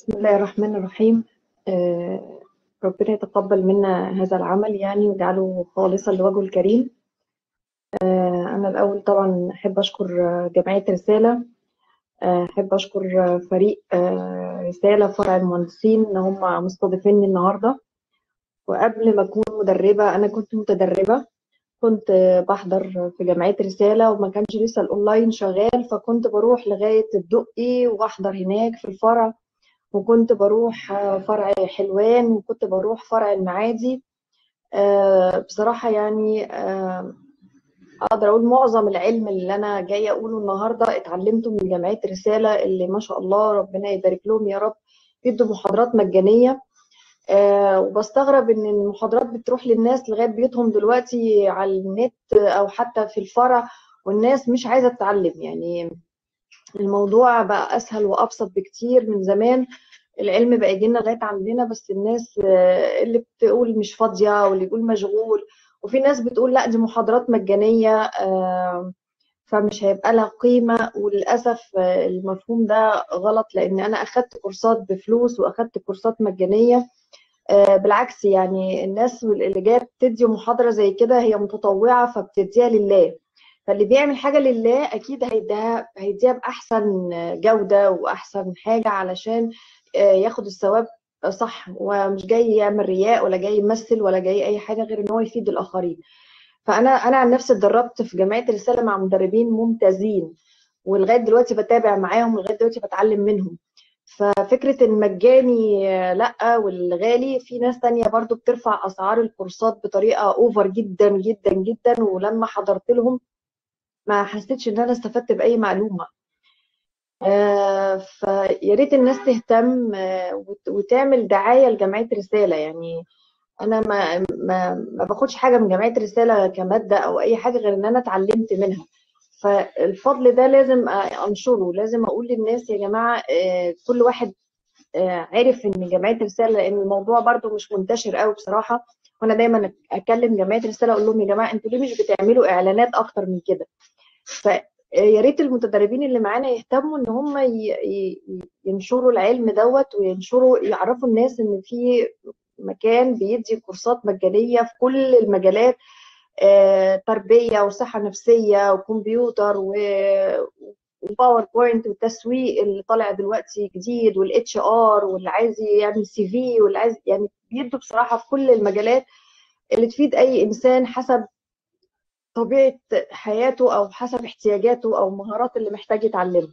بسم الله الرحمن الرحيم آه، ربنا يتقبل منا هذا العمل يعني ويجعله خالصا لوجهه الكريم آه، أنا الأول طبعا أحب أشكر جمعية رسالة آه، أحب أشكر فريق رسالة فرع المهندسين إن هم مستضيفيني النهاردة وقبل ما أكون مدربة أنا كنت متدربة كنت بحضر في جمعية رسالة وما كانش لسه الأونلاين شغال فكنت بروح لغاية الدقي وأحضر هناك في الفرع وكنت بروح فرع حلوان وكنت بروح فرع المعادي بصراحة يعني أقدر أقول معظم العلم اللي أنا جاية أقوله النهاردة اتعلمته من جمعية رسالة اللي ما شاء الله ربنا يبارك لهم يا رب بيدوا محاضرات مجانية وبستغرب ان المحاضرات بتروح للناس لغايه بيوتهم دلوقتي على النت او حتى في الفرع والناس مش عايزه تتعلم يعني الموضوع بقى اسهل وابسط بكتير من زمان العلم بقى يجي لنا لغايه عندنا بس الناس اللي بتقول مش فاضيه واللي يقول مشغول وفي ناس بتقول لا دي محاضرات مجانيه فمش هيبقى لها قيمه وللاسف المفهوم ده غلط لان انا اخدت كورسات بفلوس واخدت كورسات مجانيه بالعكس يعني الناس اللي جايه بتدي محاضره زي كده هي متطوعه فبتديها لله فاللي بيعمل حاجه لله اكيد هيديها هيديها باحسن جوده واحسن حاجه علشان ياخد الثواب صح ومش جاي يعمل رياء ولا جاي يمثل ولا جاي اي حاجه غير ان هو يفيد الاخرين فانا انا عن نفسي اتدربت في جمعيه الرساله مع مدربين ممتازين ولغايه دلوقتي بتابع معاهم ولغايه دلوقتي بتعلم منهم ففكرة المجاني لأ والغالي في ناس تانية برضو بترفع أسعار الكورسات بطريقة أوفر جدا جدا جدا ولما حضرت لهم ما حسيتش إن أنا استفدت بأي معلومة آه فيا ريت الناس تهتم آه وتعمل دعاية لجمعية رسالة يعني أنا ما ما ما باخدش حاجة من جمعية رسالة كمادة أو أي حاجة غير إن أنا اتعلمت منها فالفضل ده لازم انشره لازم اقول للناس يا جماعه كل واحد عرف ان جمعيه رساله لان الموضوع برده مش منتشر قوي بصراحه وانا دايما اكلم جمعيه رساله اقول لهم يا جماعه انتوا ليه مش بتعملوا اعلانات اكتر من كده فيا ريت المتدربين اللي معانا يهتموا ان هم ينشروا العلم دوت وينشروا يعرفوا الناس ان في مكان بيدي كورسات مجانيه في كل المجالات تربيه وصحه نفسيه وكمبيوتر وباوربوينت والتسويق اللي طالع دلوقتي جديد والاتش ار واللي عايز يعمل سي في واللي عايز يعني بيدوا بصراحه في كل المجالات اللي تفيد اي انسان حسب طبيعه حياته او حسب احتياجاته او المهارات اللي محتاج يتعلمها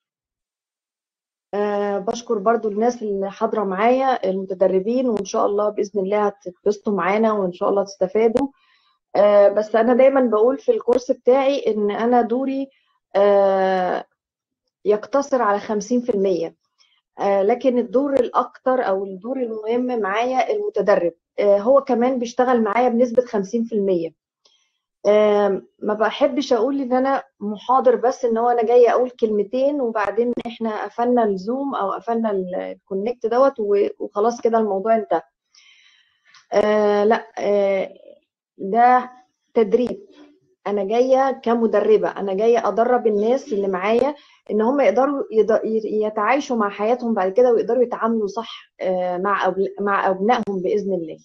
أه بشكر برضو الناس اللي حاضره معايا المتدربين وان شاء الله باذن الله هتتبسطوا معانا وان شاء الله تستفادوا آه بس انا دايما بقول في الكورس بتاعي ان انا دوري آه يقتصر على 50% آه لكن الدور الاكتر او الدور المهم معايا المتدرب هو كمان بيشتغل معايا بنسبه 50% ما بحبش اقول ان انا محاضر بس ان هو انا جايه اقول كلمتين وبعدين احنا قفلنا الزوم او قفلنا الكونكت دوت وخلاص كده الموضوع انتهى لا ده تدريب انا جايه كمدربه انا جايه ادرب الناس اللي معايا ان هم يقدروا يتعايشوا مع حياتهم بعد كده ويقدروا يتعاملوا صح مع مع ابنائهم باذن الله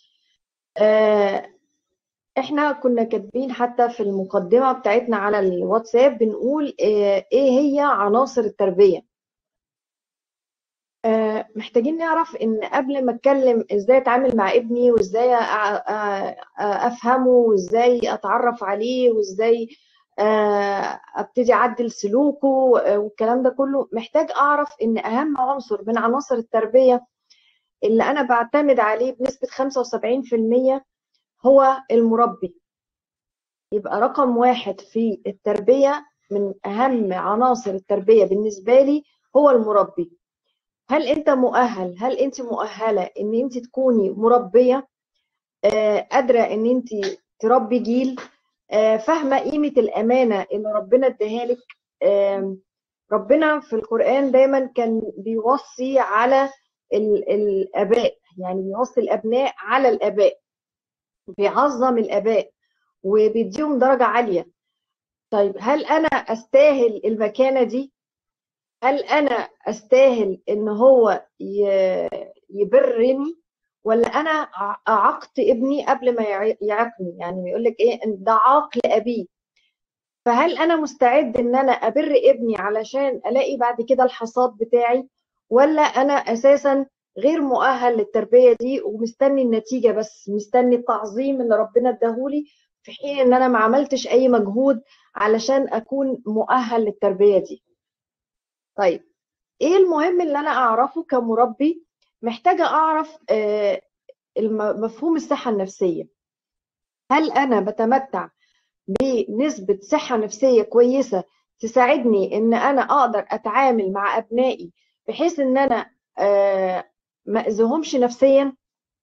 احنا كنا كاتبين حتى في المقدمه بتاعتنا على الواتساب بنقول ايه هي عناصر التربيه محتاجين نعرف ان قبل ما اتكلم ازاي اتعامل مع ابني وازاي افهمه وازاي اتعرف عليه وازاي ابتدي اعدل سلوكه والكلام ده كله محتاج اعرف ان اهم عنصر من عناصر التربيه اللي انا بعتمد عليه بنسبه 75% هو المربي يبقى رقم واحد في التربيه من اهم عناصر التربيه بالنسبه لي هو المربي هل انت مؤهل هل انت مؤهله ان انت تكوني مربيه آه قادره ان انت تربي جيل آه فاهمه قيمه الامانه اللي ربنا اداها لك آه ربنا في القران دايما كان بيوصي على الاباء يعني بيوصي الابناء على الاباء بيعظم الاباء وبيديهم درجه عاليه طيب هل انا استاهل المكانه دي هل انا استاهل ان هو يبرني ولا انا عقت ابني قبل ما يعقني يعني بيقول لك ايه ده عاق لابيه فهل انا مستعد ان انا ابر ابني علشان الاقي بعد كده الحصاد بتاعي ولا انا اساسا غير مؤهل للتربيه دي ومستني النتيجه بس مستني التعظيم اللي ربنا اداهولي في حين ان انا ما عملتش اي مجهود علشان اكون مؤهل للتربيه دي طيب ايه المهم اللي انا اعرفه كمربي محتاجه اعرف آه، مفهوم الصحه النفسيه هل انا بتمتع بنسبه صحه نفسيه كويسه تساعدني ان انا اقدر اتعامل مع ابنائي بحيث ان انا آه، ما اذيهمش نفسيا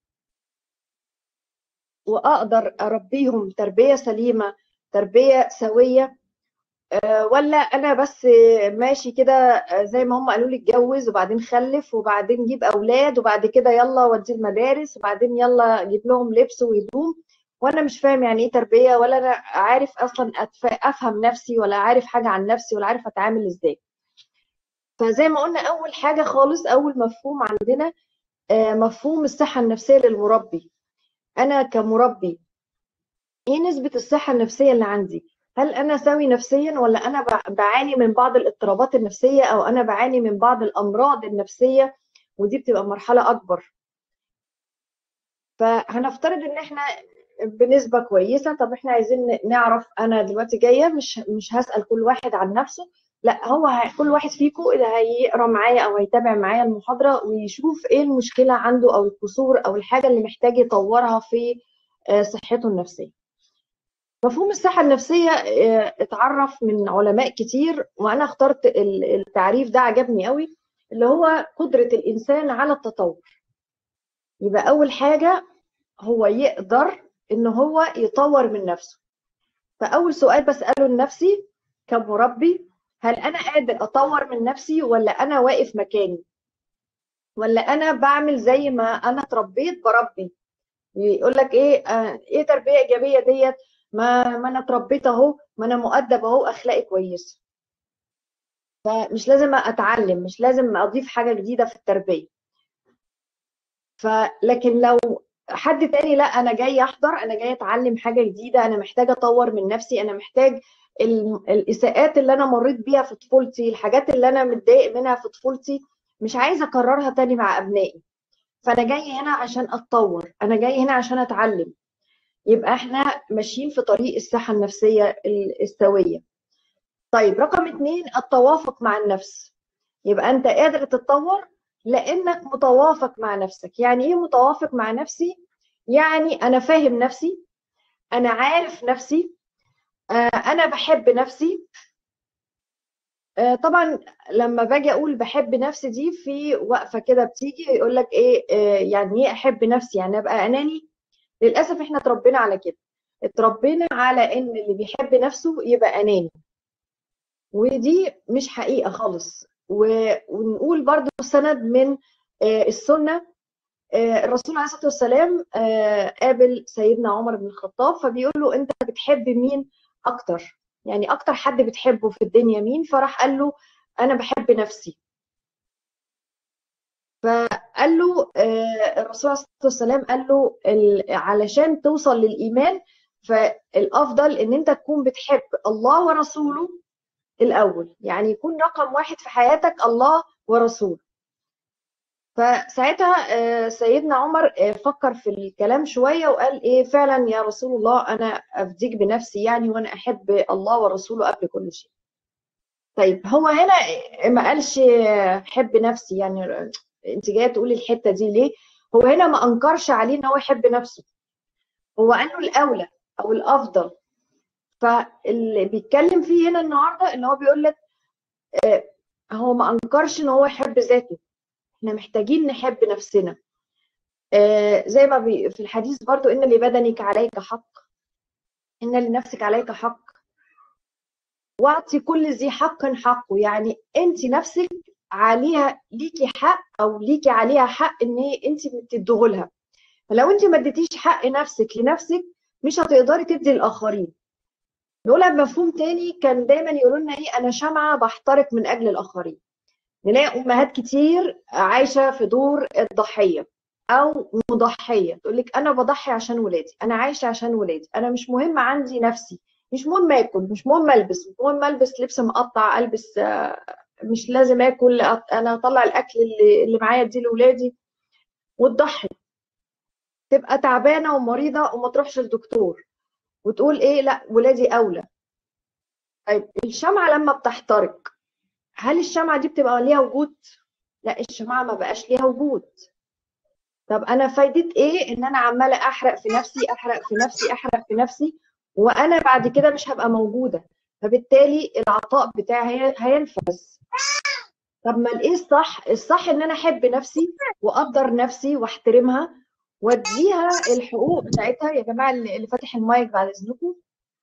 واقدر اربيهم تربيه سليمه تربيه سويه آه، ولا انا بس ماشي كده آه، زي ما هم قالوا لي اتجوز وبعدين خلف وبعدين جيب اولاد وبعد كده يلا ودي المدارس وبعدين يلا جيب لهم لبس وهدوم وانا مش فاهم يعني ايه تربيه ولا انا عارف اصلا افهم نفسي ولا عارف حاجه عن نفسي ولا عارف اتعامل ازاي فزي ما قلنا اول حاجه خالص اول مفهوم عندنا آه، مفهوم الصحه النفسيه للمربي انا كمربي ايه نسبه الصحه النفسيه اللي عندي هل انا سوي نفسيا ولا انا بعاني من بعض الاضطرابات النفسيه او انا بعاني من بعض الامراض النفسيه ودي بتبقى مرحله اكبر فهنفترض ان احنا بنسبه كويسه طب احنا عايزين نعرف انا دلوقتي جايه مش مش هسال كل واحد عن نفسه لا هو كل واحد فيكم اللي هيقرا معايا او هيتابع معايا المحاضره ويشوف ايه المشكله عنده او القصور او الحاجه اللي محتاج يطورها في آه، صحته النفسيه مفهوم الصحة النفسية آه، اتعرف من علماء كتير وأنا اخترت التعريف ده عجبني قوي اللي هو قدرة الإنسان على التطور يبقى أول حاجة هو يقدر إن هو يطور من نفسه فأول سؤال بسأله لنفسي كمربي هل أنا قادر أطور من نفسي ولا أنا واقف مكاني ولا أنا بعمل زي ما أنا اتربيت بربي يقول لك إيه آه إيه تربية إيجابية ديت ما ما انا اتربيت اهو ما انا مؤدب اهو اخلاقي كويسه فمش لازم اتعلم مش لازم اضيف حاجه جديده في التربيه فلكن لو حد تاني لا انا جاي احضر انا جاي اتعلم حاجه جديده انا محتاجه اطور من نفسي انا محتاج الاساءات اللي انا مريت بيها في طفولتي الحاجات اللي انا متضايق منها في طفولتي مش عايزه اكررها تاني مع ابنائي فانا جاي هنا عشان اتطور انا جاي هنا عشان اتعلم يبقى احنا ماشيين في طريق الصحة النفسية السوية طيب رقم اتنين التوافق مع النفس يبقى انت قادر تتطور لانك متوافق مع نفسك يعني ايه متوافق مع نفسي يعني انا فاهم نفسي انا عارف نفسي آه، انا بحب نفسي آه، طبعا لما باجي اقول بحب نفسي دي في وقفه كده بتيجي يقول لك ايه آه، يعني ايه احب نفسي يعني ابقى اناني للاسف احنا اتربينا على كده اتربينا على ان اللي بيحب نفسه يبقى اناني ودي مش حقيقه خالص ونقول برضو سند من آه، السنه آه، الرسول عليه الصلاه والسلام آه، قابل سيدنا عمر بن الخطاب فبيقول له انت بتحب مين اكتر يعني اكتر حد بتحبه في الدنيا مين فراح قال له انا بحب نفسي فقال له آه، الرسول صلى الله عليه وسلم قال له علشان توصل للإيمان فالأفضل إن أنت تكون بتحب الله ورسوله الأول يعني يكون رقم واحد في حياتك الله ورسوله فساعتها آه، سيدنا عمر آه، فكر في الكلام شوية وقال إيه فعلا يا رسول الله أنا أفديك بنفسي يعني وأنا أحب الله ورسوله قبل كل شيء طيب هو هنا ما قالش حب نفسي يعني انت جايه تقولي الحته دي ليه هو هنا ما انكرش عليه ان هو يحب نفسه هو قال له الاولى او الافضل فاللي بيتكلم فيه هنا النهارده ان هو بيقول لك آه هو ما انكرش ان هو يحب ذاته احنا محتاجين نحب نفسنا آه زي ما بي في الحديث برضو ان لبدنك عليك حق ان لنفسك عليك حق واعطي كل ذي حق حقه يعني انت نفسك عليها ليكي حق او ليكي عليها حق ان انت تديه فلو انت ما اديتيش حق نفسك لنفسك مش هتقدري تدي الاخرين نقولها بمفهوم تاني كان دايما يقولوا لنا ايه انا شمعه بحترق من اجل الاخرين نلاقي امهات كتير عايشه في دور الضحيه او مضحيه تقول لك انا بضحي عشان ولادي انا عايشه عشان ولادي انا مش مهم عندي نفسي مش مهم اكل مش مهم البس مش مهم البس لبس مقطع البس مش لازم اكل انا اطلع الاكل اللي, اللي معايا دي لاولادي وتضحي تبقى تعبانه ومريضه وما تروحش للدكتور وتقول ايه لا ولادي اولى طيب الشمعه لما بتحترق هل الشمعه دي بتبقى ليها وجود لا الشمعه ما بقاش ليها وجود طب انا فايده ايه ان انا عماله احرق في نفسي احرق في نفسي احرق في نفسي وانا بعد كده مش هبقى موجوده فبالتالي العطاء بتاعي هينفذ طب ما الايه الصح الصح ان انا احب نفسي واقدر نفسي واحترمها واديها الحقوق بتاعتها يا جماعه اللي فاتح المايك بعد اذنكم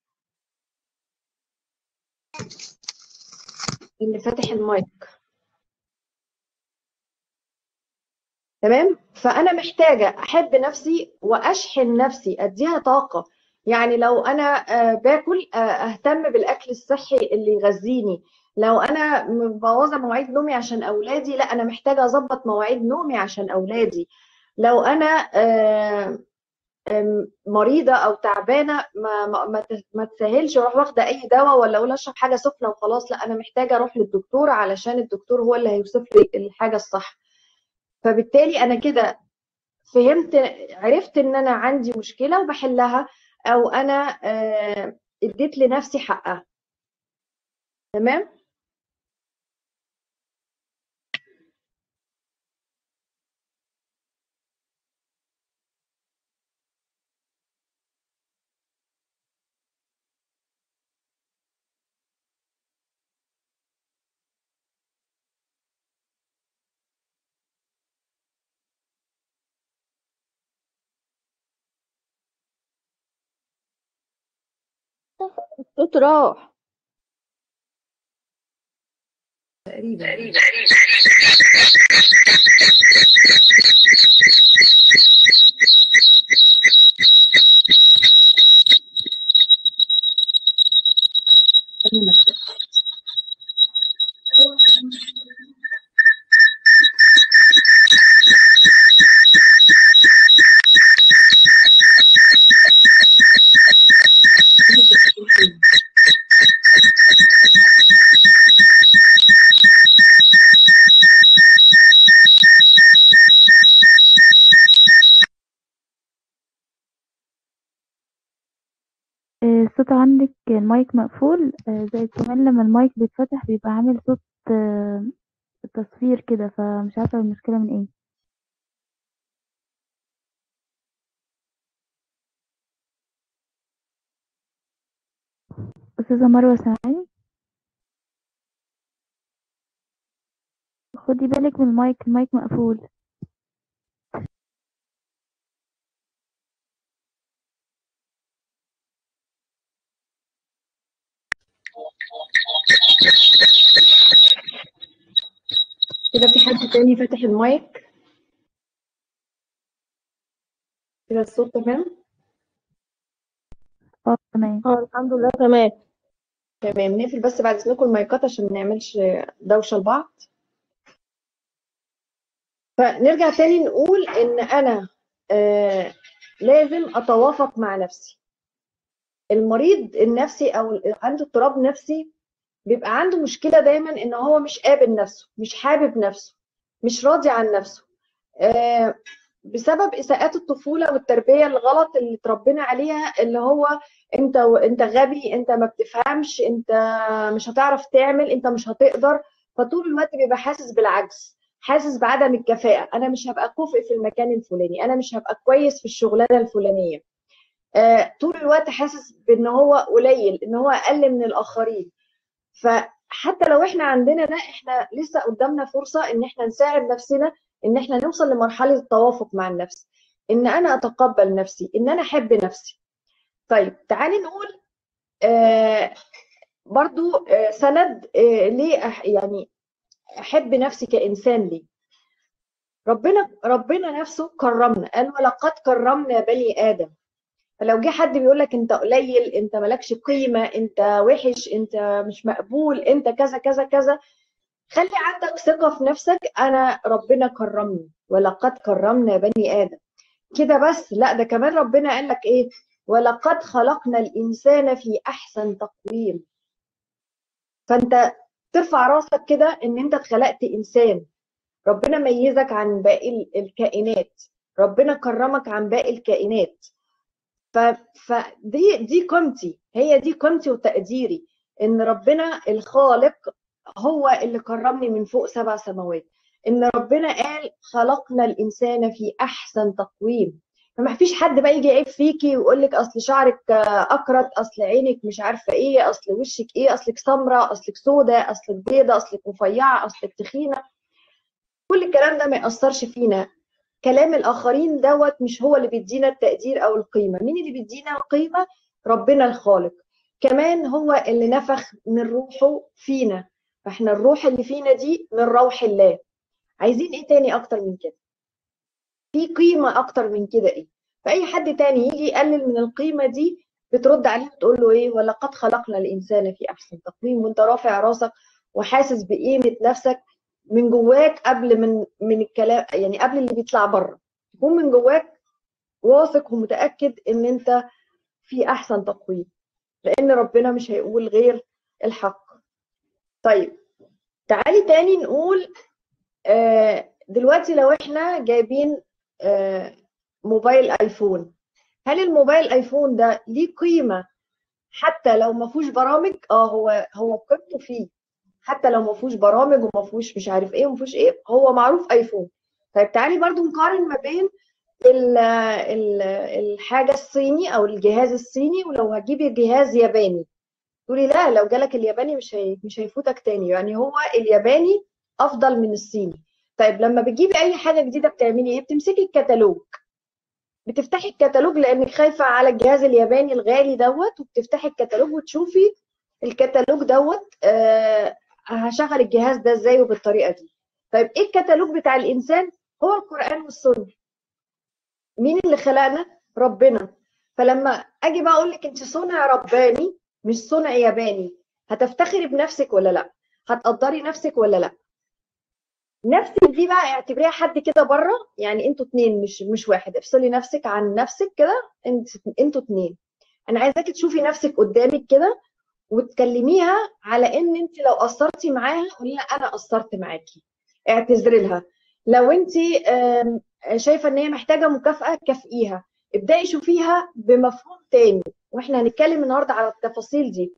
اللي فاتح المايك تمام فانا محتاجه احب نفسي واشحن نفسي اديها طاقه يعني لو انا باكل اهتم بالاكل الصحي اللي يغذيني لو انا مبوظه مواعيد نومي عشان اولادي لا انا محتاجه اظبط مواعيد نومي عشان اولادي لو انا مريضه او تعبانه ما ما ما تسهلش اروح واخده اي دواء ولا اقول اشرب حاجه سخنه وخلاص لا انا محتاجه اروح للدكتور علشان الدكتور هو اللي هيوصف لي الحاجه الصح فبالتالي انا كده فهمت عرفت ان انا عندي مشكله وبحلها او انا اديت لنفسي حقها تمام الصوت راح تقريبا تقريبا الصوت عندك المايك مقفول زائد كمان لما المايك بيتفتح بيبقى عامل صوت تصفير كده فمش عارفة المشكلة من ايه أستاذة مروة سامعاني خدي بالك من المايك المايك مقفول كده في حد تاني فاتح المايك كده الصوت تمام اه تمام اه الحمد لله تمام تمام نقفل بس بعد اذنكم المايكات عشان ما نعملش دوشه لبعض فنرجع تاني نقول ان انا آه لازم اتوافق مع نفسي المريض النفسي او عنده اضطراب نفسي بيبقى عنده مشكله دايما ان هو مش قابل نفسه مش حابب نفسه مش راضي عن نفسه آه بسبب اساءات الطفوله والتربيه الغلط اللي اتربينا عليها اللي هو انت انت غبي انت ما بتفهمش انت مش هتعرف تعمل انت مش هتقدر فطول الوقت بيبقى حاسس بالعجز حاسس بعدم الكفاءه انا مش هبقى كفء في المكان الفلاني انا مش هبقى كويس في الشغلانه الفلانيه آه طول الوقت حاسس بان هو قليل ان هو اقل من الاخرين فحتى لو احنا عندنا ده احنا لسه قدامنا فرصه ان احنا نساعد نفسنا ان احنا نوصل لمرحله التوافق مع النفس ان انا اتقبل نفسي ان انا احب نفسي طيب تعالي نقول آه برضو آه سند آه ليه أح يعني احب نفسي كانسان ليه ربنا ربنا نفسه كرمنا قال ولقد كرمنا بني ادم فلو جه حد بيقول لك انت قليل انت مالكش قيمه انت وحش انت مش مقبول انت كذا كذا كذا خلي عندك ثقة في نفسك أنا ربنا كرمني ولقد كرمنا بني آدم كده بس لا ده كمان ربنا قال لك إيه ولقد خلقنا الإنسان في أحسن تقويم فأنت ترفع راسك كده إن أنت اتخلقت إنسان ربنا ميزك عن باقي الكائنات ربنا كرمك عن باقي الكائنات ف... فدي دي قيمتي هي دي قيمتي وتقديري ان ربنا الخالق هو اللي كرمني من فوق سبع سماوات ان ربنا قال خلقنا الانسان في احسن تقويم فما فيش حد بقى يجي يعيب فيكي ويقول لك اصل شعرك اكرت اصل عينك مش عارفه ايه اصل وشك ايه اصلك سمراء اصلك سوداء اصلك بيضه اصلك رفيعه اصلك تخينه كل الكلام ده ما ياثرش فينا كلام الاخرين دوت مش هو اللي بيدينا التقدير او القيمه مين اللي بيدينا القيمه ربنا الخالق كمان هو اللي نفخ من روحه فينا فاحنا الروح اللي فينا دي من روح الله عايزين ايه تاني اكتر من كده في قيمه اكتر من كده ايه فاي حد تاني يجي يقلل من القيمه دي بترد عليه وتقول له ايه ولقد خلقنا الانسان في احسن تقويم وانت رافع راسك وحاسس بقيمه نفسك من جواك قبل من من الكلام يعني قبل اللي بيطلع بره تكون من جواك واثق ومتاكد ان انت في احسن تقويم لان ربنا مش هيقول غير الحق طيب تعالي تاني نقول آه دلوقتي لو احنا جايبين آه موبايل ايفون هل الموبايل ايفون ده ليه قيمه حتى لو ما فيهوش برامج اه هو هو قيمته فيه حتى لو ما فيهوش برامج وما فيهوش مش عارف ايه وما فيهوش ايه هو معروف ايفون طيب تعالي برضو نقارن ما بين ال ال الحاجه الصيني او الجهاز الصيني ولو هتجيبي جهاز ياباني تقولي لا لو جالك الياباني مش هي مش هيفوتك تاني يعني هو الياباني افضل من الصيني طيب لما بتجيبي اي حاجه جديده بتعملي ايه بتمسكي الكتالوج بتفتحي الكتالوج لانك خايفه على الجهاز الياباني الغالي دوت وبتفتحي الكتالوج وتشوفي الكتالوج دوت آه هشغل الجهاز ده ازاي وبالطريقه دي طيب ايه الكتالوج بتاع الانسان هو القران والسنه مين اللي خلقنا ربنا فلما اجي بقى اقول لك انت صنع رباني مش صنع ياباني هتفتخري بنفسك ولا لا هتقدري نفسك ولا لا نفسك دي بقى اعتبريها حد كده بره يعني انتوا اتنين مش مش واحد افصلي نفسك عن نفسك كده انت انتوا اتنين انا عايزاكي تشوفي نفسك قدامك كده وتكلميها على ان انت لو قصرتي معاها قولي لها انا قصرت معاكي اعتذري لها لو انت شايفه ان هي محتاجه مكافاه كافئيها ابداي شوفيها بمفهوم تاني واحنا هنتكلم النهارده على التفاصيل دي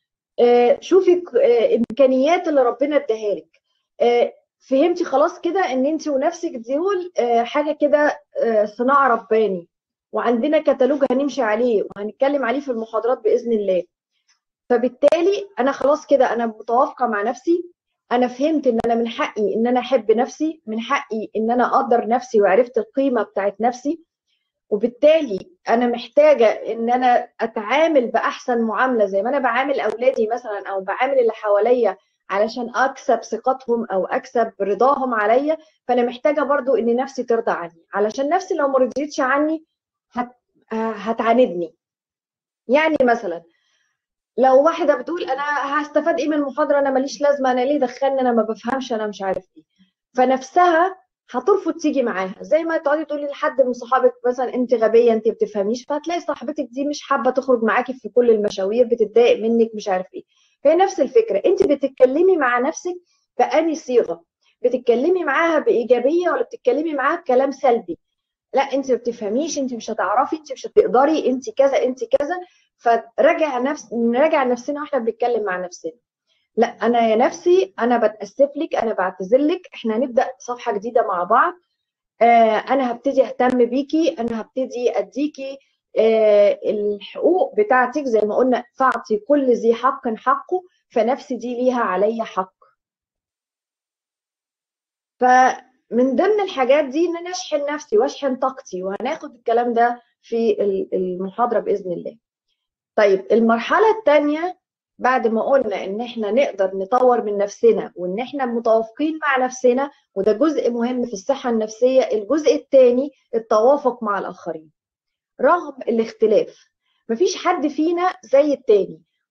شوفي امكانيات اللي ربنا اداها لك فهمتي خلاص كده ان انت ونفسك دول حاجه كده صناعه رباني وعندنا كتالوج هنمشي عليه وهنتكلم عليه في المحاضرات باذن الله فبالتالي انا خلاص كده انا متوافقه مع نفسي انا فهمت ان انا من حقي ان انا احب نفسي من حقي ان انا اقدر نفسي وعرفت القيمه بتاعت نفسي وبالتالي انا محتاجه ان انا اتعامل باحسن معامله زي ما انا بعامل اولادي مثلا او بعامل اللي حواليا علشان اكسب ثقتهم او اكسب رضاهم عليا فانا محتاجه برضو ان نفسي ترضى عني علشان نفسي لو ما رضيتش عني هت... هتعاندني يعني مثلا لو واحده بتقول انا هستفاد ايه من المحاضره انا ماليش لازمه انا ليه دخلني انا ما بفهمش انا مش عارف ايه فنفسها هترفض تيجي معاها زي ما تقعدي تقولي لحد من صحابك مثلا انت غبيه انت بتفهميش فهتلاقي صاحبتك دي مش حابه تخرج معاكي في كل المشاوير بتتضايق منك مش عارف ايه فهي نفس الفكره انت بتتكلمي مع نفسك بأني صيغه بتتكلمي معاها بايجابيه ولا بتتكلمي معاها بكلام سلبي لا انت ما بتفهميش انت مش هتعرفي انت مش هتقدري انت كذا انت كذا فراجع نفس نراجع نفسنا واحنا بنتكلم مع نفسنا لا انا يا نفسي انا بتاسف لك انا بعتذر لك احنا هنبدا صفحه جديده مع بعض آه انا هبتدي اهتم بيكي انا هبتدي اديكي آه الحقوق بتاعتك زي ما قلنا فاعطي كل ذي حق حقه فنفسي دي ليها عليا حق فمن ضمن الحاجات دي ان انا اشحن نفسي واشحن طاقتي وهناخد الكلام ده في المحاضره باذن الله طيب المرحله الثانيه بعد ما قلنا ان احنا نقدر نطور من نفسنا وان احنا متوافقين مع نفسنا وده جزء مهم في الصحه النفسيه الجزء الثاني التوافق مع الاخرين رغم الاختلاف مفيش حد فينا زي التاني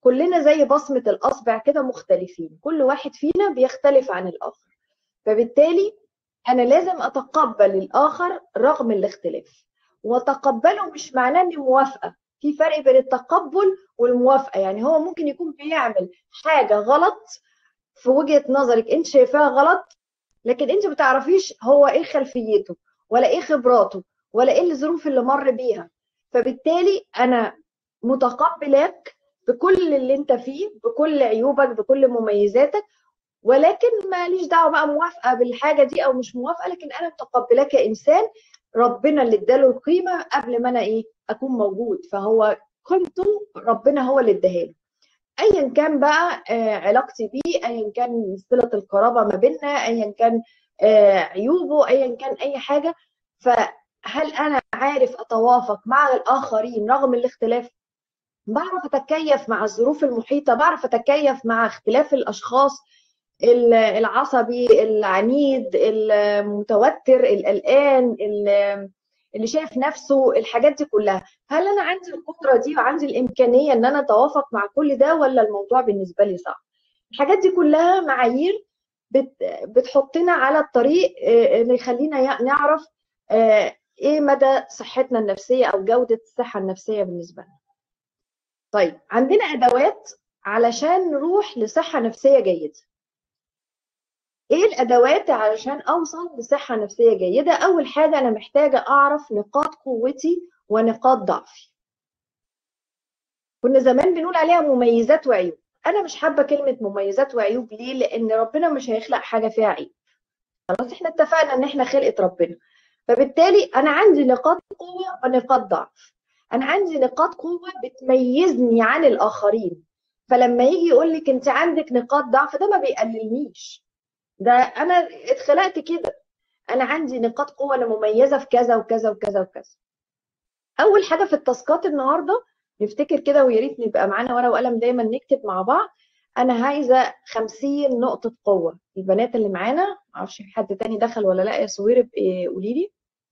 كلنا زي بصمة الأصبع كده مختلفين كل واحد فينا بيختلف عن الآخر فبالتالي أنا لازم أتقبل الآخر رغم الاختلاف وتقبله مش معناه إني موافقة في فرق بين التقبل والموافقة يعني هو ممكن يكون بيعمل حاجة غلط في وجهة نظرك أنت شايفاها غلط لكن أنت ما تعرفيش هو إيه خلفيته ولا إيه خبراته ولا إيه الظروف اللي مر بيها فبالتالي أنا متقبلاك بكل اللي انت فيه بكل عيوبك بكل مميزاتك ولكن ماليش دعوه بقى موافقه بالحاجه دي او مش موافقه لكن انا متقبلاه كانسان ربنا اللي اداله القيمه قبل ما انا ايه اكون موجود فهو قيمته ربنا هو اللي اداها له ايا كان بقى آه علاقتي بيه ايا كان صله القرابه ما بيننا ايا كان آه عيوبه ايا كان اي حاجه فهل انا عارف اتوافق مع الاخرين رغم الاختلاف بعرف اتكيف مع الظروف المحيطه بعرف اتكيف مع اختلاف الاشخاص العصبي العنيد المتوتر القلقان اللي شايف نفسه الحاجات دي كلها هل انا عندي القدره دي وعندي الامكانيه ان انا اتوافق مع كل ده ولا الموضوع بالنسبه لي صعب الحاجات دي كلها معايير بتحطنا على الطريق اللي يخلينا نعرف ايه مدى صحتنا النفسيه او جوده الصحه النفسيه بالنسبه لنا طيب عندنا ادوات علشان نروح لصحه نفسيه جيده ايه الادوات علشان اوصل لصحه نفسيه جيده اول حاجه انا محتاجه اعرف نقاط قوتي ونقاط ضعفي كنا زمان بنقول عليها مميزات وعيوب انا مش حابه كلمه مميزات وعيوب ليه لان ربنا مش هيخلق حاجه فيها عيب خلاص احنا اتفقنا ان احنا خلقه ربنا فبالتالي انا عندي نقاط قوه ونقاط ضعف انا عندي نقاط قوه بتميزني عن الاخرين فلما يجي يقول لك انت عندك نقاط ضعف ده ما بيقللنيش ده انا اتخلقت كده انا عندي نقاط قوه انا مميزه في كذا وكذا وكذا وكذا اول حاجه في التاسكات النهارده نفتكر كده ويا ريت نبقى معانا ورقه وقلم دايما نكتب مع بعض انا عايزه 50 نقطه قوه البنات اللي معانا معرفش في حد تاني دخل ولا لا يا سوير قولي لي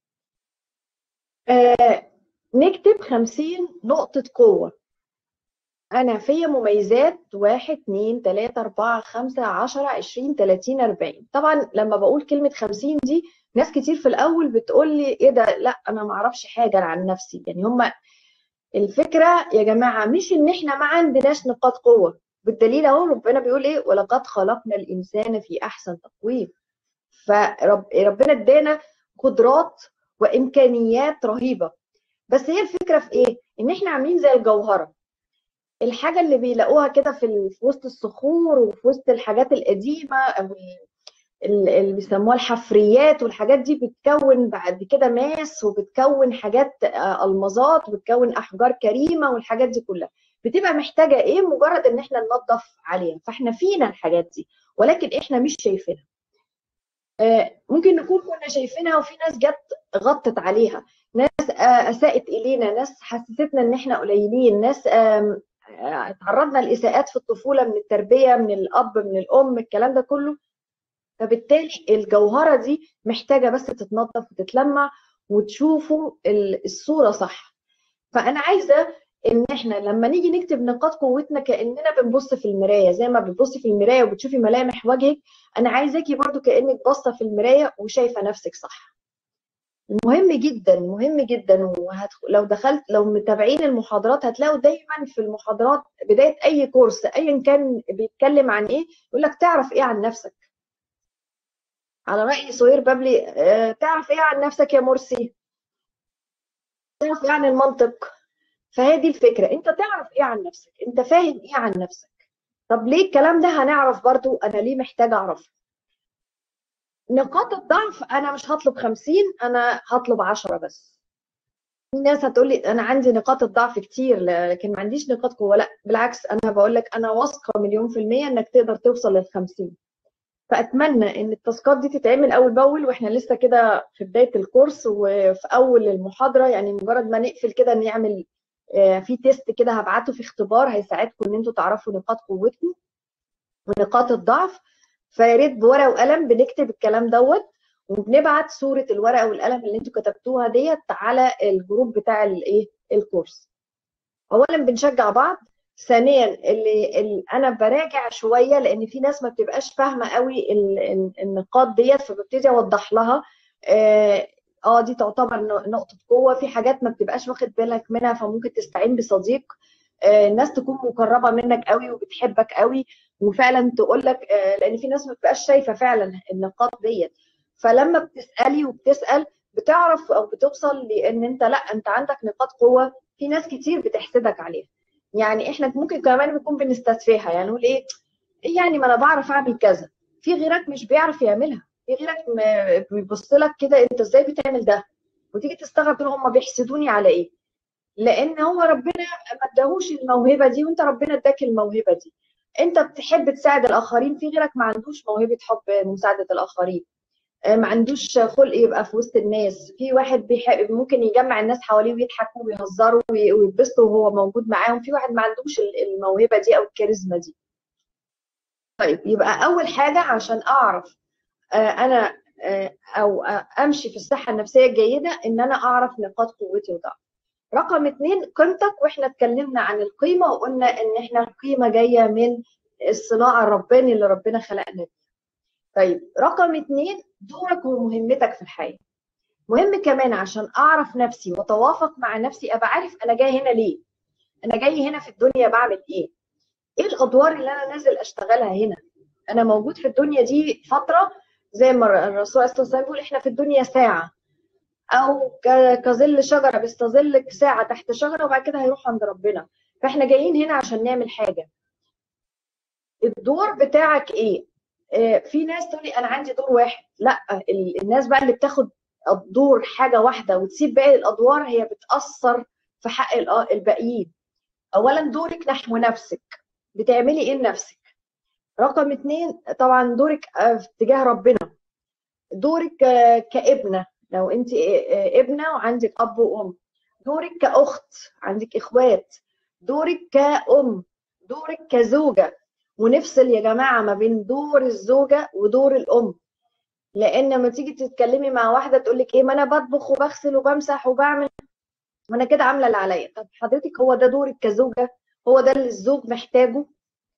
آه نكتب 50 نقطه قوه أنا فيا مميزات واحد اتنين تلاتة أربعة خمسة عشرة عشرين تلاتين أربعين طبعا لما بقول كلمة خمسين دي ناس كتير في الأول بتقول لي إيه ده لا أنا معرفش حاجة عن نفسي يعني هما الفكرة يا جماعة مش إن إحنا ما عندناش نقاط قوة بالدليل أهو ربنا بيقول إيه ولقد خلقنا الإنسان في أحسن تقويم فربنا ادانا قدرات وإمكانيات رهيبة بس هي الفكرة في إيه؟ إن إحنا عاملين زي الجوهرة الحاجه اللي بيلاقوها كده في في وسط الصخور وفي وسط الحاجات القديمه او اللي بيسموها الحفريات والحاجات دي بتكون بعد كده ماس وبتكون حاجات المظات وبتكون احجار كريمه والحاجات دي كلها بتبقى محتاجه ايه مجرد ان احنا ننظف عليها فاحنا فينا الحاجات دي ولكن احنا مش شايفينها ممكن نكون كنا شايفينها وفي ناس جت غطت عليها ناس اساءت الينا ناس حسستنا ان احنا قليلين ناس تعرضنا لاساءات في الطفوله من التربيه من الاب من الام الكلام ده كله فبالتالي الجوهره دي محتاجه بس تتنظف وتتلمع وتشوفوا الصوره صح فانا عايزه ان احنا لما نيجي نكتب نقاط قوتنا كاننا بنبص في المرايه زي ما بتبصي في المرايه وبتشوفي ملامح وجهك انا عايزاكي برضو كانك باصه في المرايه وشايفه نفسك صح مهم جدا مهم جدا وهتخ... لو دخلت لو متابعين المحاضرات هتلاقوا دايما في المحاضرات بدايه اي كورس ايا كان بيتكلم عن ايه يقول لك تعرف ايه عن نفسك على راي سهير بابلي آه تعرف ايه عن نفسك يا مرسي تعرف ايه عن المنطق فهي دي الفكره انت تعرف ايه عن نفسك انت فاهم ايه عن نفسك طب ليه الكلام ده هنعرف برضو انا ليه محتاجه اعرفه نقاط الضعف انا مش هطلب 50 انا هطلب 10 بس في ناس هتقول لي انا عندي نقاط الضعف كتير لكن ما عنديش نقاط قوه لا بالعكس انا بقول لك انا واثقه مليون في الميه انك تقدر توصل لل 50 فاتمنى ان التاسكات دي تتعمل اول باول واحنا لسه كده في بدايه الكورس وفي اول المحاضره يعني مجرد ما نقفل كده نعمل في تيست كده هبعته في اختبار هيساعدكم ان انتوا تعرفوا نقاط قوتكم ونقاط الضعف فيا ريت بورقه وقلم بنكتب الكلام دوت وبنبعت صوره الورقه والقلم اللي انتوا كتبتوها ديت على الجروب بتاع الايه الكورس اولا بنشجع بعض ثانيا اللي, اللي انا براجع شويه لان في ناس ما بتبقاش فاهمه قوي ال- ال- النقاط ديت فببتدي اوضح لها اه آه، دي تعتبر ن- نقطه قوه في حاجات ما بتبقاش واخد بالك منها فممكن تستعين بصديق آه، الناس تكون مقربه منك قوي وبتحبك قوي وفعلا تقول لك آه، لان في ناس ما بتبقاش شايفه فعلا النقاط ديت فلما بتسالي وبتسال بتعرف او بتوصل لان انت لا انت عندك نقاط قوه في ناس كتير بتحسدك عليها يعني احنا ممكن كمان نكون بنستسفيها يعني نقول ايه يعني ما انا بعرف اعمل كذا في غيرك مش بيعرف يعملها في غيرك م- بيبص لك كده انت ازاي بتعمل ده وتيجي تستغرب تقول هم بيحسدوني على ايه لان هو ربنا ما اداهوش الموهبه دي وانت ربنا اداك الموهبه دي انت بتحب تساعد الاخرين في غيرك ما عندوش موهبه حب مساعده الاخرين آه، ما عندوش خلق يبقى في وسط الناس في واحد بيحب ممكن يجمع الناس حواليه ويضحكوا ويهزروا وي- ويتبسطوا وهو موجود معاهم في واحد ما عندوش ال- الموهبه دي او الكاريزما دي طيب يبقى اول حاجه عشان اعرف آه، انا آه، او آه، امشي في الصحه النفسيه الجيده ان انا اعرف نقاط قوتي وضعفي رقم اتنين قيمتك واحنا اتكلمنا عن القيمه وقلنا ان احنا القيمه جايه من الصناعه الرباني اللي ربنا خلقنا بيه طيب رقم اتنين دورك ومهمتك في الحياه مهم كمان عشان اعرف نفسي واتوافق مع نفسي ابقى عارف انا جاي هنا ليه انا جاي هنا في الدنيا بعمل ايه ايه الادوار اللي انا نازل اشتغلها هنا انا موجود في الدنيا دي فتره زي ما الرسول عليه الصلاه والسلام بيقول احنا في الدنيا ساعه او ك- كظل شجره بيستظلك ساعه تحت شجره وبعد كده هيروح عند ربنا فاحنا جايين هنا عشان نعمل حاجه الدور بتاعك ايه آه، في ناس تقول لي انا عندي دور واحد لا ال- الناس بقى اللي بتاخد الدور حاجه واحده وتسيب باقي الادوار هي بتاثر في حق ال- الباقيين اولا دورك نحو نفسك بتعملي ايه لنفسك رقم اتنين طبعا دورك آه، في اتجاه ربنا دورك آه، كابنه لو انت آه، ابنه وعندك اب وام دورك كاخت عندك اخوات دورك كأم دورك كزوجه ونفصل يا جماعه ما بين دور الزوجه ودور الام لان لما تيجي تتكلمي مع واحده تقول لك ايه ما انا بطبخ وبغسل وبمسح وبعمل وانا كده عامله اللي عليا طب حضرتك هو ده دورك كزوجه هو ده اللي الزوج محتاجه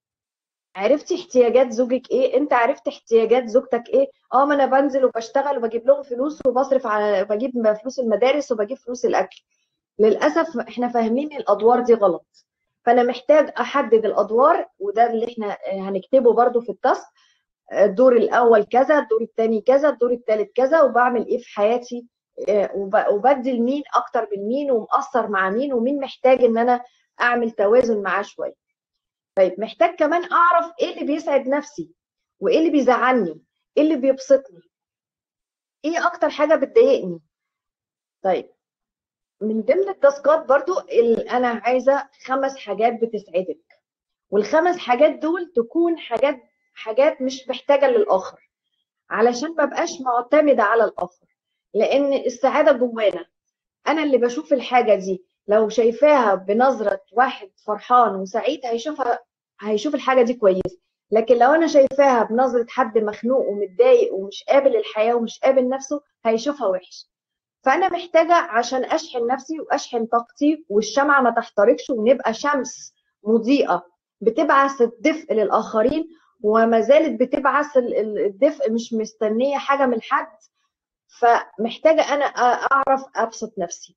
عرفتي احتياجات زوجك ايه انت عرفت احتياجات زوجتك ايه اه ما انا بنزل وبشتغل وبجيب لهم فلوس وبصرف على بجيب فلوس المدارس وبجيب فلوس الاكل للاسف احنا فاهمين الادوار دي غلط فانا محتاج احدد الادوار وده اللي احنا هنكتبه برضو في التاسك الدور الاول كذا الدور الثاني كذا الدور الثالث كذا وبعمل ايه في حياتي آه، وب- وبدي لمين اكتر من مين ومقصر مع مين ومين محتاج ان انا اعمل توازن معاه شويه طيب محتاج كمان اعرف ايه اللي بيسعد نفسي وايه اللي بيزعلني ايه اللي بيبسطني ايه اكتر حاجه بتضايقني طيب من ضمن التاسكات برضو اللي انا عايزه خمس حاجات بتسعدك والخمس حاجات دول تكون حاجات حاجات مش محتاجه للاخر علشان ما بقاش معتمده على الاخر لان السعاده جوانا انا اللي بشوف الحاجه دي لو شايفاها بنظره واحد فرحان وسعيد هيشوفها هيشوف الحاجه دي كويسه لكن لو انا شايفاها بنظره حد مخنوق ومتضايق ومش قابل الحياه ومش قابل نفسه هيشوفها وحش فانا محتاجه عشان اشحن نفسي واشحن طاقتي والشمعه ما تحترقش ونبقى شمس مضيئه بتبعث الدفء للاخرين وما زالت بتبعث ال- ال- الدفء مش مستنيه حاجه من حد فمحتاجه انا أ- اعرف ابسط نفسي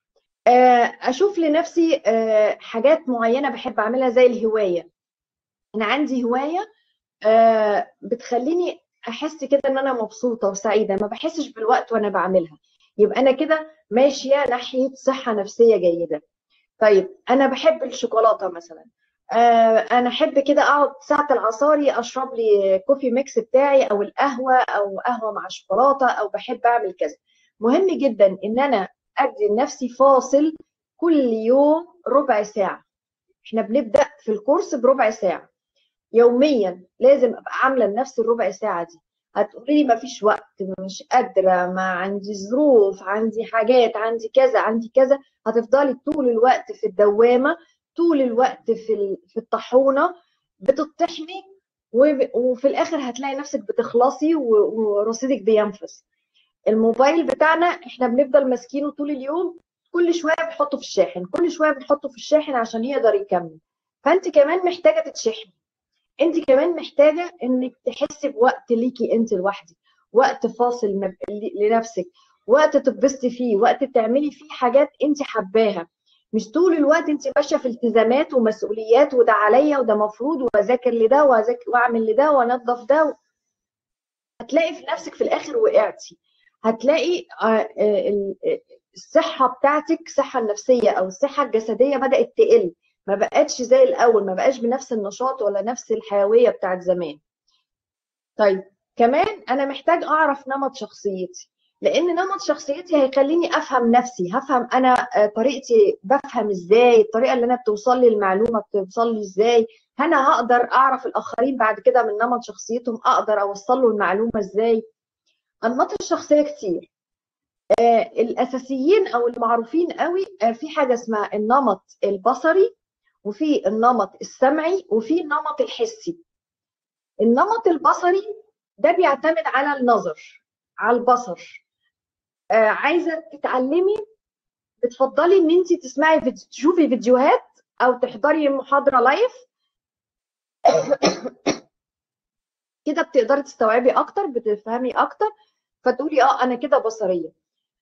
آه، اشوف لنفسي آه، حاجات معينه بحب اعملها زي الهوايه انا عندي هوايه آه، بتخليني احس كده ان انا مبسوطه وسعيده ما بحسش بالوقت وانا بعملها يبقى انا كده ماشيه ناحيه صحه نفسيه جيده طيب انا بحب الشوكولاته مثلا آه، انا احب كده اقعد ساعه العصاري اشرب لي كوفي ميكس بتاعي او القهوه او قهوه مع شوكولاته او بحب اعمل كذا مهم جدا ان انا ادي لنفسي فاصل كل يوم ربع ساعه احنا بنبدا في الكورس بربع ساعه يوميا لازم ابقى عامله لنفسي الربع ساعه دي هتقولي لي ما فيش وقت مش قادره ما عندي ظروف عندي حاجات عندي كذا عندي كذا هتفضلي طول الوقت في الدوامه طول الوقت في ال- في الطاحونه بتطحني وب- وفي الاخر هتلاقي نفسك بتخلصي و- ورصيدك بينفذ الموبايل بتاعنا احنا بنفضل ماسكينه طول اليوم كل شويه بنحطه في الشاحن كل شويه بنحطه في الشاحن عشان يقدر يكمل فانت كمان محتاجه تتشحني انت كمان محتاجه انك تحسي بوقت ليكي انت لوحدك وقت فاصل مب- لنفسك وقت تتبسطي فيه وقت تعملي فيه حاجات انت حباها مش طول الوقت انت ماشيه في التزامات ومسؤوليات وده عليا وده مفروض واذاكر لده وأذاكر واعمل لده وانضف ده هتلاقي في نفسك في الاخر وقعتي هتلاقي آه، آه، ال- آه، الصحه بتاعتك الصحه النفسيه او الصحه الجسديه بدات تقل ما بقتش زي الاول ما بقاش بنفس النشاط ولا نفس الحيويه بتاعت زمان طيب كمان انا محتاج اعرف نمط شخصيتي لان نمط شخصيتي هيخليني افهم نفسي هفهم انا آه، طريقتي بفهم ازاي الطريقه اللي انا بتوصل لي المعلومه بتوصل لي ازاي انا هقدر اعرف الاخرين بعد كده من نمط شخصيتهم اقدر اوصل له المعلومه ازاي انماط الشخصيه كتير آه، الاساسيين او المعروفين قوي آه، في حاجه اسمها النمط البصري وفي النمط السمعي وفي النمط الحسي النمط البصري ده بيعتمد على النظر على البصر آه، عايزه تتعلمي بتفضلي ان انت تسمعي فيديو تشوفي فيديوهات او تحضري محاضره لايف كده بتقدري تستوعبي اكتر بتفهمي اكتر فتقولي اه انا كده بصريه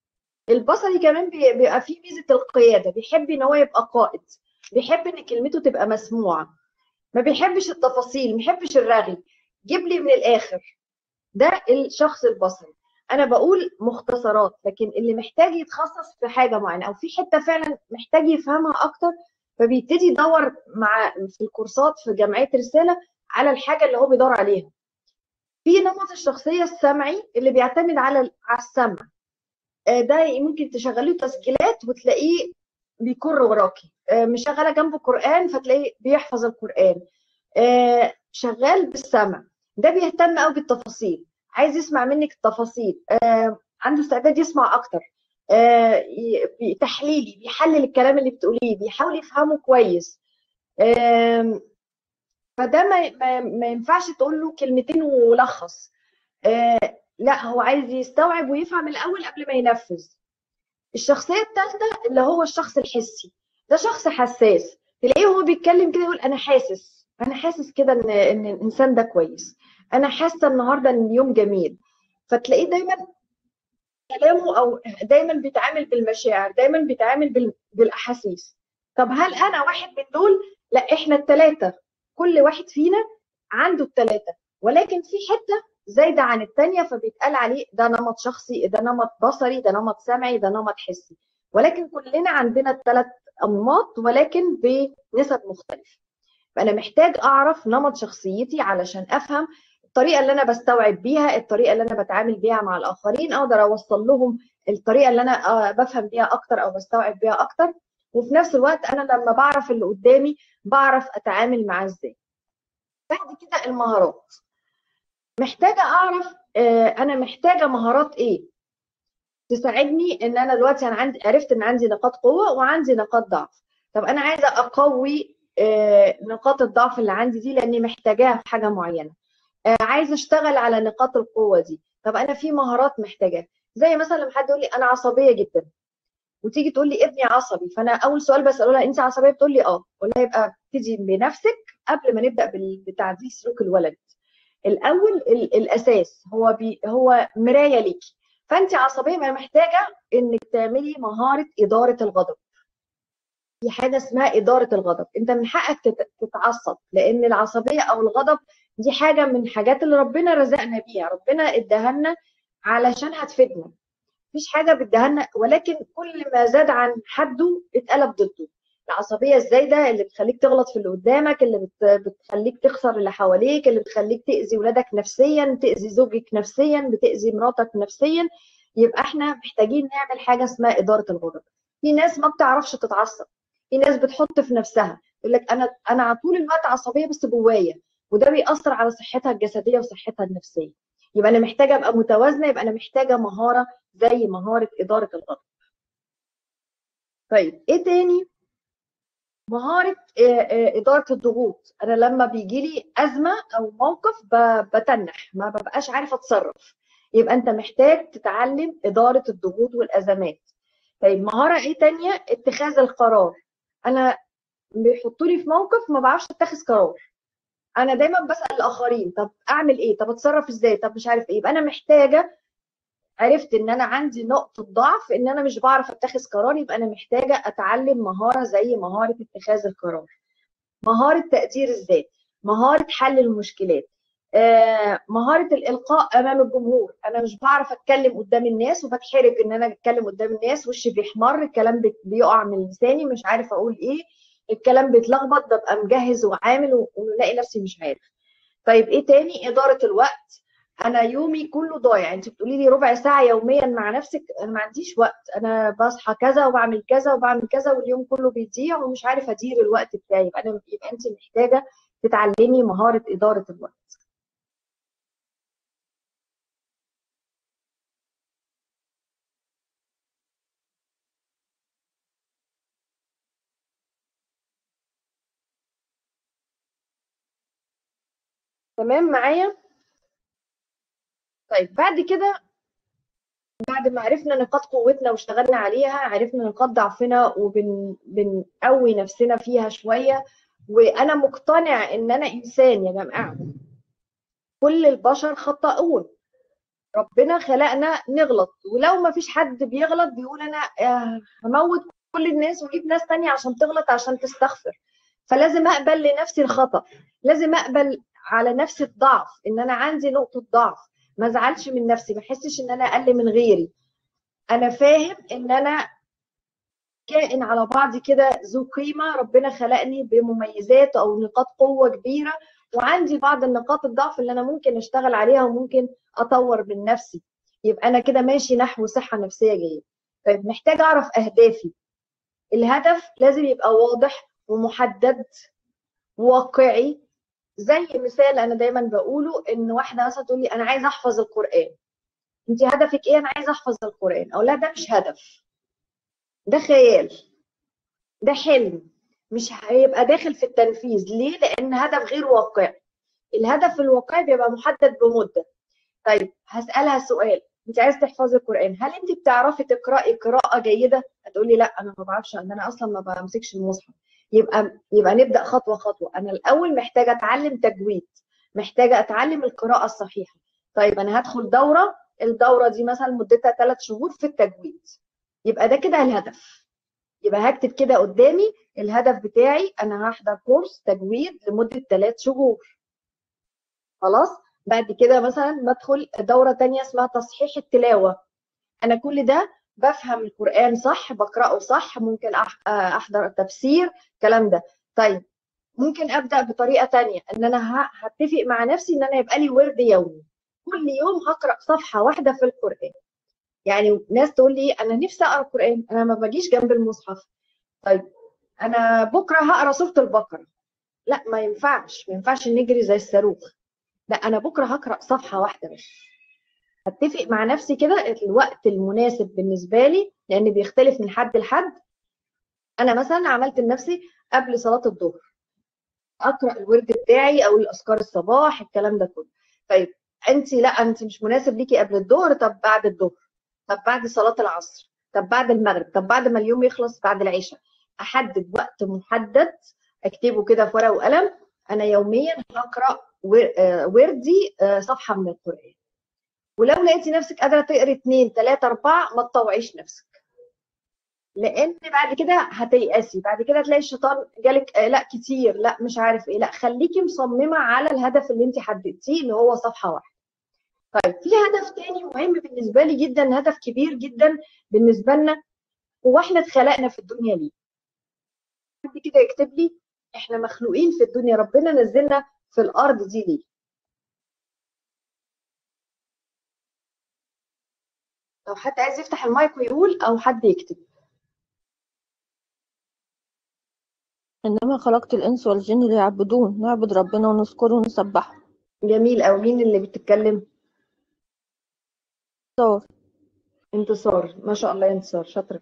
البصري كمان بي- بيبقى فيه ميزه القياده بيحب ان هو يبقى قائد بيحب ان كلمته تبقى مسموعه ما بيحبش التفاصيل ما بيحبش الرغي جيب لي من الاخر ده الشخص البصري انا بقول مختصرات لكن اللي محتاج يتخصص في حاجه معينه او في حته فعلا محتاج يفهمها اكتر فبيبتدي يدور مع في الكورسات في جمعيه رساله على الحاجه اللي هو بيدور عليها في نمط الشخصيه السمعي اللي بيعتمد على على السمع آه، ده ممكن تشغليه تسجيلات وتلاقيه بيكر وراكي آه، مشغله جنبه قران فتلاقيه بيحفظ القران آه، شغال بالسمع ده بيهتم قوي بالتفاصيل عايز يسمع منك التفاصيل آه، عنده استعداد يسمع اكتر آه، ي- بي- تحليلي بيحلل الكلام اللي بتقوليه بيحاول يفهمه كويس آم، فده ما ما ما ينفعش تقول له كلمتين ولخص آه، لا هو عايز يستوعب ويفهم الاول قبل ما ينفذ الشخصيه الثالثه اللي هو الشخص الحسي ده شخص حساس تلاقيه هو بيتكلم كده يقول انا حاسس انا حاسس كده ان ان الانسان ده كويس انا حاسه النهارده ان اليوم جميل فتلاقيه دايما كلامه او دايما بيتعامل بالمشاعر دايما بيتعامل بال- بالاحاسيس طب هل انا واحد من دول لا احنا الثلاثه كل واحد فينا عنده الثلاثه ولكن في حته زايده عن الثانيه فبيتقال عليه ده نمط شخصي ده نمط بصري ده نمط سمعي ده نمط حسي ولكن كلنا عندنا الثلاث انماط ولكن بنسب مختلفه فانا محتاج اعرف نمط شخصيتي علشان افهم الطريقه اللي انا بستوعب بيها الطريقه اللي انا بتعامل بيها مع الاخرين اقدر اوصل لهم الطريقه اللي انا آه، بفهم بيها اكتر او بستوعب بيها اكتر وفي نفس الوقت انا لما بعرف اللي قدامي بعرف اتعامل معاه ازاي بعد كده المهارات محتاجه اعرف آه، انا محتاجه مهارات ايه تساعدني ان انا دلوقتي انا عندي عرفت ان عندي نقاط قوه وعندي نقاط ضعف طب انا عايزه اقوي آه، نقاط الضعف اللي عندي دي لاني محتاجاها في حاجه معينه آه، عايزه اشتغل على نقاط القوه دي طب انا في مهارات محتاجاها زي مثلا لما حد يقول لي انا عصبيه جدا وتيجي تقول لي ابني عصبي فانا اول سؤال بساله لها انت عصبيه بتقول لي اه اقول لها يبقى ابتدي بنفسك قبل ما نبدا بال- بتعديل سلوك الولد الاول ال- الاساس هو بي هو مرايه ليكي فانت عصبيه ما محتاجه انك تعملي مهاره اداره الغضب في حاجه اسمها اداره الغضب انت من حقك تت- تتعصب لان العصبيه او الغضب دي حاجه من الحاجات اللي ربنا رزقنا بيها ربنا اداها لنا علشان هتفيدنا مفيش حاجه بيديها لنا ولكن كل ما زاد عن حده اتقلب ضده العصبيه الزايده اللي بتخليك تغلط في اللي قدامك اللي بت... بتخليك تخسر اللي حواليك اللي بتخليك تاذي ولادك نفسيا تاذي زوجك نفسيا بتاذي مراتك نفسيا يبقى احنا محتاجين نعمل حاجه اسمها اداره الغضب في ناس ما بتعرفش تتعصب في ناس بتحط في نفسها يقول لك انا انا على طول الوقت عصبيه بس جوايا وده بيأثر على صحتها الجسديه وصحتها النفسيه يبقى انا محتاجه ابقى متوازنه يبقى انا محتاجه مهاره زي مهاره اداره الغضب طيب ايه تاني مهاره آه، آه، اداره الضغوط انا لما بيجي لي ازمه او موقف ب- بتنح ما ببقاش عارفه اتصرف يبقى انت محتاج تتعلم اداره الضغوط والازمات طيب مهاره ايه تانية اتخاذ القرار انا بيحطوني في موقف ما بعرفش اتخذ قرار انا دايما بسال الاخرين طب اعمل ايه طب اتصرف ازاي طب مش عارف ايه يبقى انا محتاجه عرفت ان انا عندي نقطه ضعف ان انا مش بعرف اتخذ قرار يبقى انا محتاجه اتعلم مهاره زي مهاره اتخاذ القرار مهاره تقدير الذات مهاره حل المشكلات آه، مهاره الالقاء امام الجمهور انا مش بعرف اتكلم قدام الناس وبتحرج ان انا اتكلم قدام الناس وشي بيحمر الكلام بي- بيقع من لساني مش عارف اقول ايه الكلام بيتلخبط ببقى مجهز وعامل و- ولاقي نفسي مش عارف طيب ايه تاني اداره الوقت انا يومي كله ضايع انت بتقولي لي ربع ساعه يوميا مع نفسك انا ما عنديش وقت انا بصحى كذا وبعمل كذا وبعمل كذا واليوم كله بيضيع ومش عارف ادير الوقت بتاعي يبقى انا يبقى انت محتاجه تتعلمي مهاره اداره الوقت تمام معايا طيب بعد كده بعد ما عرفنا نقاط قوتنا واشتغلنا عليها عرفنا نقاط ضعفنا وبنقوي نفسنا فيها شوية وأنا مقتنع إن أنا إنسان يا جماعة كل البشر خطاؤون ربنا خلقنا نغلط ولو ما فيش حد بيغلط بيقول أنا آه، هموت كل الناس واجيب ناس تانية عشان تغلط عشان تستغفر فلازم أقبل لنفسي الخطأ لازم أقبل على نفسي الضعف إن أنا عندي نقطة ضعف ما ازعلش من نفسي ما احسش ان انا اقل من غيري انا فاهم ان انا كائن على بعضي كده ذو قيمه ربنا خلقني بمميزات او نقاط قوه كبيره وعندي بعض النقاط الضعف اللي انا ممكن اشتغل عليها وممكن اطور من نفسي يبقى انا كده ماشي نحو صحه نفسيه جيده طيب محتاج اعرف اهدافي الهدف لازم يبقى واضح ومحدد واقعي زي مثال انا دايما بقوله ان واحده مثلا تقول لي انا عايزه احفظ القران انت هدفك ايه انا عايزه احفظ القران اقول لها ده مش هدف ده خيال ده حلم مش هيبقى داخل في التنفيذ ليه لان هدف غير واقعي الهدف الواقعي بيبقى محدد بمده طيب هسالها سؤال انت عايزه تحفظي القران هل انت بتعرفي تقراي قراءه جيده هتقولي لا انا ما بعرفش ان انا اصلا ما بمسكش المصحف يبقى يبقى نبدا خطوه خطوه انا الاول محتاجه اتعلم تجويد محتاجه اتعلم القراءه الصحيحه طيب انا هدخل دوره الدوره دي مثلا مدتها ثلاث شهور في التجويد يبقى ده كده الهدف يبقى هكتب كده قدامي الهدف بتاعي انا هحضر كورس تجويد لمده ثلاث شهور خلاص بعد كده مثلا بدخل دوره تانية اسمها تصحيح التلاوه انا كل ده بفهم القرآن صح بقرأه صح ممكن أحضر التفسير الكلام ده طيب ممكن أبدأ بطريقة تانية إن أنا هتفق مع نفسي إن أنا يبقى لي ورد يومي كل يوم هقرأ صفحة واحدة في القرآن يعني ناس تقول لي أنا نفسي أقرأ القرآن أنا ما باجيش جنب المصحف طيب أنا بكرة هقرأ سورة البقرة لا ما ينفعش ما ينفعش نجري زي الصاروخ لا أنا بكرة هقرأ صفحة واحدة بس اتفق مع نفسي كده الوقت المناسب بالنسبه لي لان بيختلف من حد لحد انا مثلا عملت لنفسي قبل صلاه الظهر اقرا الورد بتاعي او الاذكار الصباح الكلام ده كله طيب انت لا انت مش مناسب ليكي قبل الظهر طب بعد الظهر طب بعد صلاه العصر طب بعد المغرب طب بعد ما اليوم يخلص بعد العشاء احدد وقت محدد اكتبه كده في ورقه وقلم انا يوميا هقرا وردي صفحه من القران ولو لقيتي نفسك قادره تقري اثنين ثلاثه اربعه ما تطوعيش نفسك لان بعد كده هتيأسي بعد كده تلاقي الشيطان جالك آه لا كتير لا مش عارف ايه لا خليكي مصممه على الهدف اللي انت حددتيه اللي هو صفحه واحده طيب في هدف تاني مهم بالنسبه لي جدا هدف كبير جدا بالنسبه لنا هو احنا اتخلقنا في الدنيا ليه حد كده يكتب لي احنا مخلوقين في الدنيا ربنا نزلنا في الارض دي ليه لو حد عايز يفتح المايك ويقول او حد يكتب إنما خلقت الإنس والجن ليعبدون نعبد ربنا ونذكره ونسبحه جميل أو مين اللي بتتكلم صار انتصار ما شاء الله يا انتصار شاطرة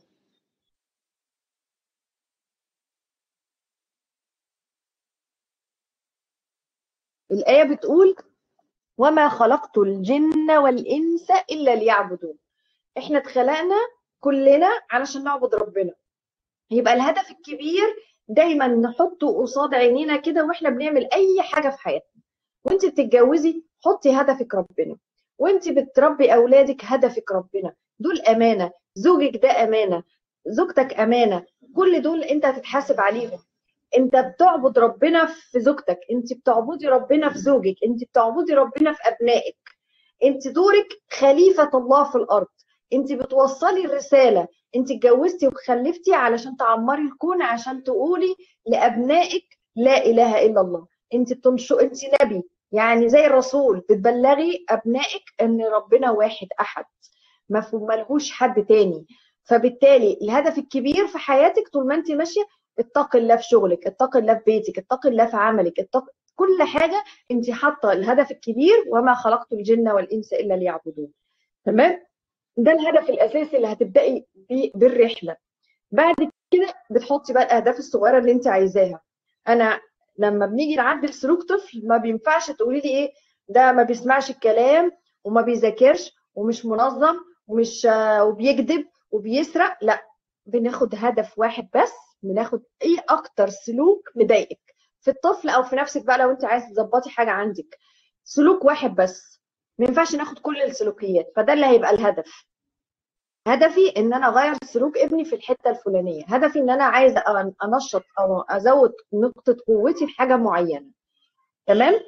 الآية بتقول وما خلقت الجن والإنس إلا ليعبدون احنا اتخلقنا كلنا علشان نعبد ربنا يبقى الهدف الكبير دايما نحطه قصاد عينينا كده واحنا بنعمل اي حاجه في حياتنا وانت بتتجوزي حطي هدفك ربنا وانت بتربي اولادك هدفك ربنا دول امانه زوجك ده امانه زوجتك امانه كل دول انت هتتحاسب عليهم انت بتعبد ربنا في زوجتك انت بتعبدي ربنا في زوجك انت بتعبدي ربنا في ابنائك انت دورك خليفه الله في الارض انت بتوصلي الرساله انت اتجوزتي وخلفتي علشان تعمري الكون عشان تقولي لابنائك لا اله الا الله انت بتنشو انت نبي يعني زي الرسول بتبلغي ابنائك ان ربنا واحد احد ما ملهوش حد تاني فبالتالي الهدف الكبير في حياتك طول ما انت ماشيه اتقي الله في شغلك اتقي الله في بيتك اتقي الله في عملك اتقي كل حاجه انت حاطه الهدف الكبير وما خلقت الجن والانس الا ليعبدون تمام ده الهدف الاساسي اللي هتبداي بيه بالرحله بعد كده بتحطي بقى الاهداف الصغيره اللي انت عايزاها انا لما بنيجي نعدل سلوك طفل ما بينفعش تقولي لي ايه ده ما بيسمعش الكلام وما بيذاكرش ومش منظم ومش آه وبيكذب وبيسرق لا بناخد هدف واحد بس بناخد ايه اكتر سلوك مضايقك في الطفل او في نفسك بقى لو انت عايز تظبطي حاجه عندك سلوك واحد بس ما ينفعش ناخد كل السلوكيات فده اللي هيبقى الهدف هدفي ان انا اغير سلوك ابني في الحته الفلانيه هدفي ان انا عايزه انشط او ازود نقطه قوتي في حاجه معينه تمام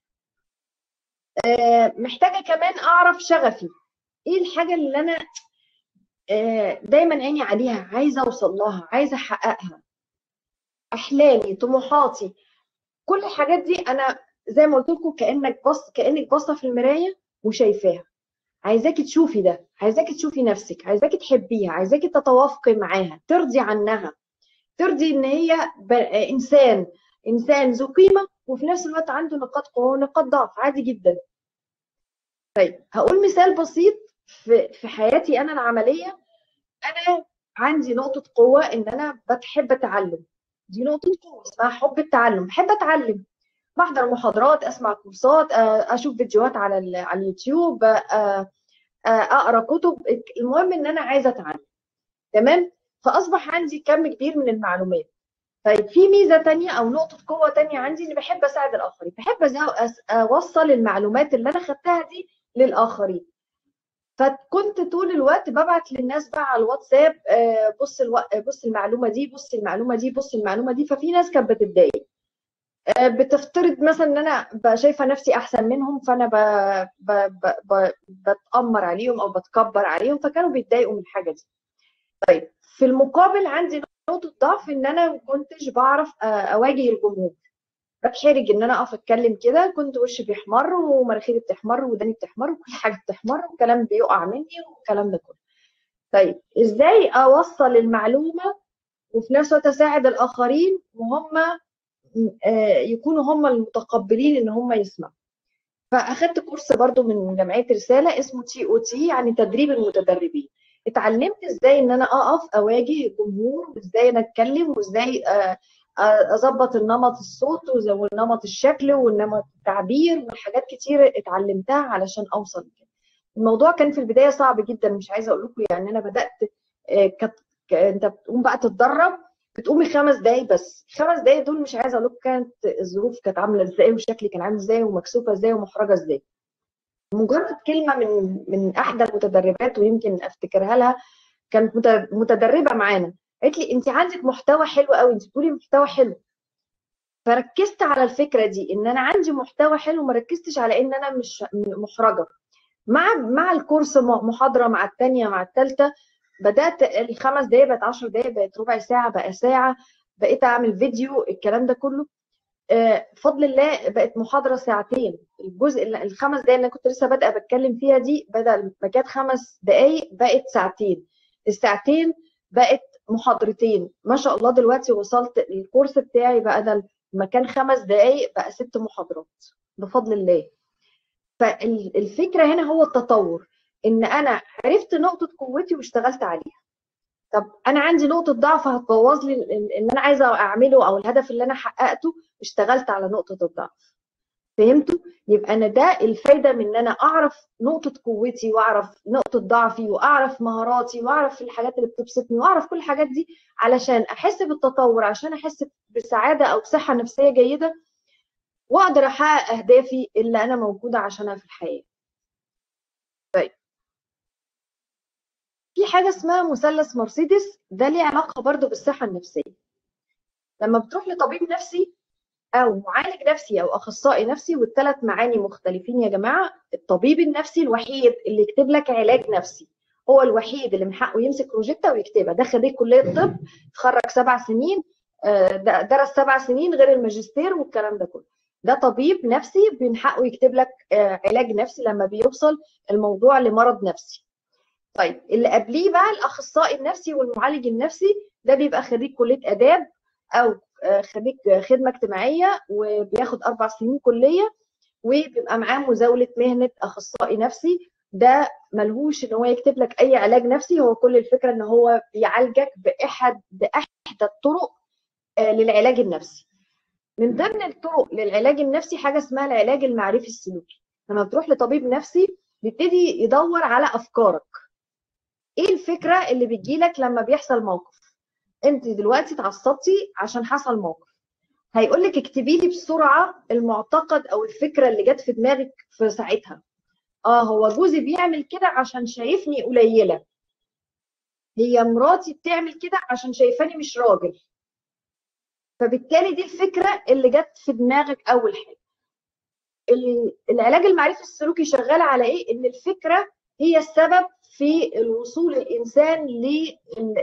آه محتاجه كمان اعرف شغفي ايه الحاجه اللي انا آه دايما عيني عليها عايزه اوصل لها عايزه احققها احلامي طموحاتي كل الحاجات دي انا زي ما قلت لكم كانك بص كانك باصه في المرايه وشايفاها عايزاكي تشوفي ده عايزاكي تشوفي نفسك عايزاكي تحبيها عايزاكي تتوافقي معاها ترضي عنها ترضي ان هي انسان انسان ذو قيمه وفي نفس الوقت عنده نقاط قوه ونقاط ضعف عادي جدا طيب هقول مثال بسيط في في حياتي انا العمليه انا عندي نقطه قوه ان انا بحب اتعلم دي نقطه قوه اسمها حب التعلم بحب اتعلم بحضر محاضرات اسمع كورسات اشوف فيديوهات على على اليوتيوب اقرا كتب المهم ان انا عايزه اتعلم تمام فاصبح عندي كم كبير من المعلومات طيب في ميزه تانية او نقطه قوه تانية عندي اني بحب اساعد الاخرين بحب اوصل المعلومات اللي انا خدتها دي للاخرين فكنت طول الوقت ببعت للناس بقى على الواتساب بص الو... بص المعلومه دي بص المعلومه دي بص المعلومه دي ففي ناس كانت بتتضايق بتفترض مثلا ان انا شايفه نفسي احسن منهم فانا ب... ب... ب... ب... بتامر عليهم او بتكبر عليهم فكانوا بيتضايقوا من الحاجه دي طيب في المقابل عندي نقطه ضعف ان انا ما كنتش بعرف اواجه الجمهور بتحرج ان انا اقف اتكلم كده كنت وشي بيحمر ومناخيري بتحمر وداني بتحمر وكل حاجه بتحمر والكلام بيقع مني والكلام ده كله طيب ازاي اوصل المعلومه وفي نفس الوقت اساعد الاخرين وهم يكونوا هم المتقبلين ان هم يسمعوا فاخدت كورس برضو من جمعيه رساله اسمه تي او تي يعني تدريب المتدربين اتعلمت ازاي ان انا اقف اواجه الجمهور وازاي انا اتكلم وازاي اظبط النمط الصوت والنمط الشكل والنمط التعبير وحاجات كتير اتعلمتها علشان اوصل كده الموضوع كان في البدايه صعب جدا مش عايزه اقول لكم يعني انا بدات كت... انت بتقوم بقى تتدرب بتقومي خمس دقايق بس الخمس دقايق دول مش عايزه اقول لكم كانت الظروف كانت عامله ازاي وشكلي كان عامل ازاي ومكسوفه ازاي ومحرجه ازاي مجرد كلمه من من احدى المتدربات ويمكن افتكرها لها كانت متدربه معانا قالت لي انت عندك محتوى حلو قوي انت بتقولي محتوى حلو فركزت على الفكره دي ان انا عندي محتوى حلو ما ركزتش على ان انا مش محرجه مع مع الكورس محاضره مع الثانيه مع الثالثه بدات الخمس دقايق بقت 10 دقايق بقت ربع ساعه بقى ساعه بقيت اعمل فيديو الكلام ده كله بفضل الله بقت محاضره ساعتين الجزء الخمس دقايق اللي انا كنت لسه بادئه بتكلم فيها دي بدل ما كانت خمس دقايق بقت ساعتين الساعتين بقت محاضرتين ما شاء الله دلوقتي وصلت الكورس بتاعي بقى ده مكان خمس دقايق بقى ست محاضرات بفضل الله فالفكره هنا هو التطور ان انا عرفت نقطه قوتي واشتغلت عليها طب انا عندي نقطه ضعف هتبوظ لي اللي انا عايزه اعمله او الهدف اللي انا حققته اشتغلت على نقطه الضعف فهمتوا يبقى انا ده الفايده من ان انا اعرف نقطه قوتي واعرف نقطه ضعفي واعرف مهاراتي واعرف الحاجات اللي بتبسطني واعرف كل الحاجات دي علشان احس بالتطور عشان احس بسعاده او صحه نفسيه جيده واقدر احقق اهدافي اللي انا موجوده عشانها في الحياه طيب في حاجه اسمها مثلث مرسيدس ده ليه علاقه برضو بالصحه النفسيه لما بتروح لطبيب نفسي او معالج نفسي او اخصائي نفسي والثلاث معاني مختلفين يا جماعه الطبيب النفسي الوحيد اللي يكتب لك علاج نفسي هو الوحيد اللي من حقه يمسك روجيتا ويكتبها ده خريج كليه طب اتخرج سبع سنين درس سبع سنين غير الماجستير والكلام ده كله ده طبيب نفسي من حقه يكتب لك علاج نفسي لما بيوصل الموضوع لمرض نفسي طيب اللي قبليه بقى الاخصائي النفسي والمعالج النفسي ده بيبقى خريج كليه اداب او خريج خدمه اجتماعيه وبياخد اربع سنين كليه وبيبقى معاه مزاوله مهنه اخصائي نفسي ده ملهوش ان هو يكتب لك اي علاج نفسي هو كل الفكره ان هو بيعالجك باحد باحدى الطرق للعلاج النفسي من ضمن الطرق للعلاج النفسي حاجه اسمها العلاج المعرفي السلوكي لما بتروح لطبيب نفسي بيبتدي يدور على افكارك ايه الفكره اللي بتجيلك لما بيحصل موقف انت دلوقتي اتعصبتي عشان حصل موقف هيقول لك اكتبي لي بسرعه المعتقد او الفكره اللي جت في دماغك في ساعتها اه هو جوزي بيعمل كده عشان شايفني قليله هي مراتي بتعمل كده عشان شايفاني مش راجل فبالتالي دي الفكره اللي جت في دماغك اول حاجه العلاج المعرفي السلوكي شغال على ايه ان الفكره هي السبب في الوصول الانسان ل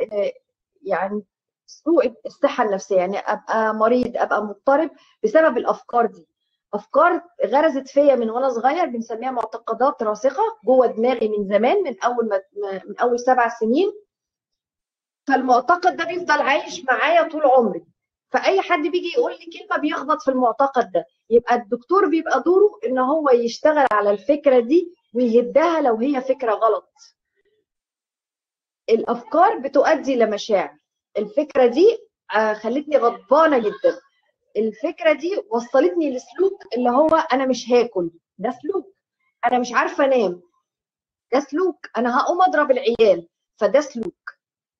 يعني سوء الصحه النفسيه يعني ابقى مريض ابقى مضطرب بسبب الافكار دي افكار غرزت فيا من وانا صغير بنسميها معتقدات راسخه جوه دماغي من زمان من اول ما من اول سبع سنين فالمعتقد ده بيفضل عايش معايا طول عمري فاي حد بيجي يقول لي كلمه بيخبط في المعتقد ده يبقى الدكتور بيبقى دوره ان هو يشتغل على الفكره دي ويهدها لو هي فكره غلط الافكار بتؤدي لمشاعر الفكره دي خلتني غضبانه جدا الفكره دي وصلتني لسلوك اللي هو انا مش هاكل ده سلوك انا مش عارفه انام ده سلوك انا هقوم اضرب العيال فده سلوك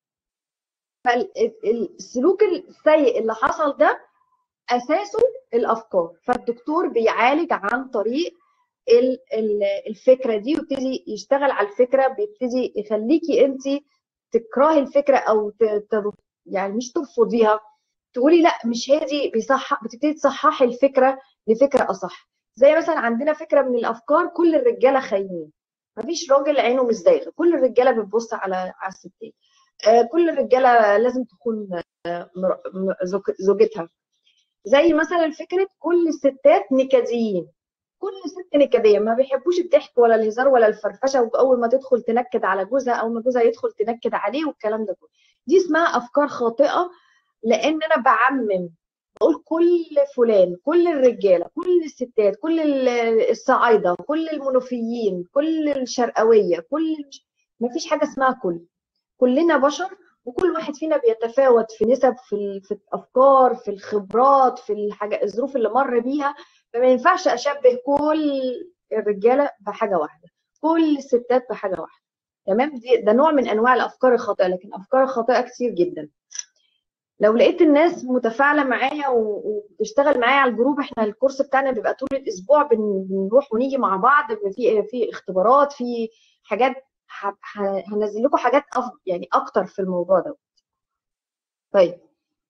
فالسلوك السيء اللي حصل ده اساسه الافكار فالدكتور بيعالج عن طريق الفكره دي ويبتدي يشتغل على الفكره بيبتدي يخليكي انت تكرهي الفكره او يعني مش ترفضيها تقولي لا مش هي دي بيصحح بتبتدي تصححي الفكره لفكره اصح زي مثلا عندنا فكره من الافكار كل الرجاله خاينين مفيش راجل عينه مش دايغه كل الرجاله بتبص على على الستات كل الرجاله لازم تكون زوجتها زي مثلا فكره كل الستات نكديين كل ست نكديه ما بيحبوش الضحك ولا الهزار ولا الفرفشه واول ما تدخل تنكد على جوزها او ما جوزها يدخل تنكد عليه والكلام ده كله دي اسمها افكار خاطئه لان انا بعمم بقول كل فلان كل الرجاله كل الستات كل الصعايده كل المنوفيين كل الشرقويه كل ما فيش حاجه اسمها كل كلنا بشر وكل واحد فينا بيتفاوت في نسب في, في الافكار في الخبرات في الحاجة الظروف اللي مر بيها فما ينفعش اشبه كل الرجاله بحاجه واحده كل الستات بحاجه واحده تمام دي ده نوع من انواع الافكار الخاطئه لكن افكار خاطئه كتير جدا لو لقيت الناس متفاعله معايا وبتشتغل معايا على الجروب احنا الكورس بتاعنا بيبقى طول الاسبوع بنروح ونيجي مع بعض في في اختبارات في حاجات هنزل لكم حاجات أف... يعني اكتر في الموضوع ده طيب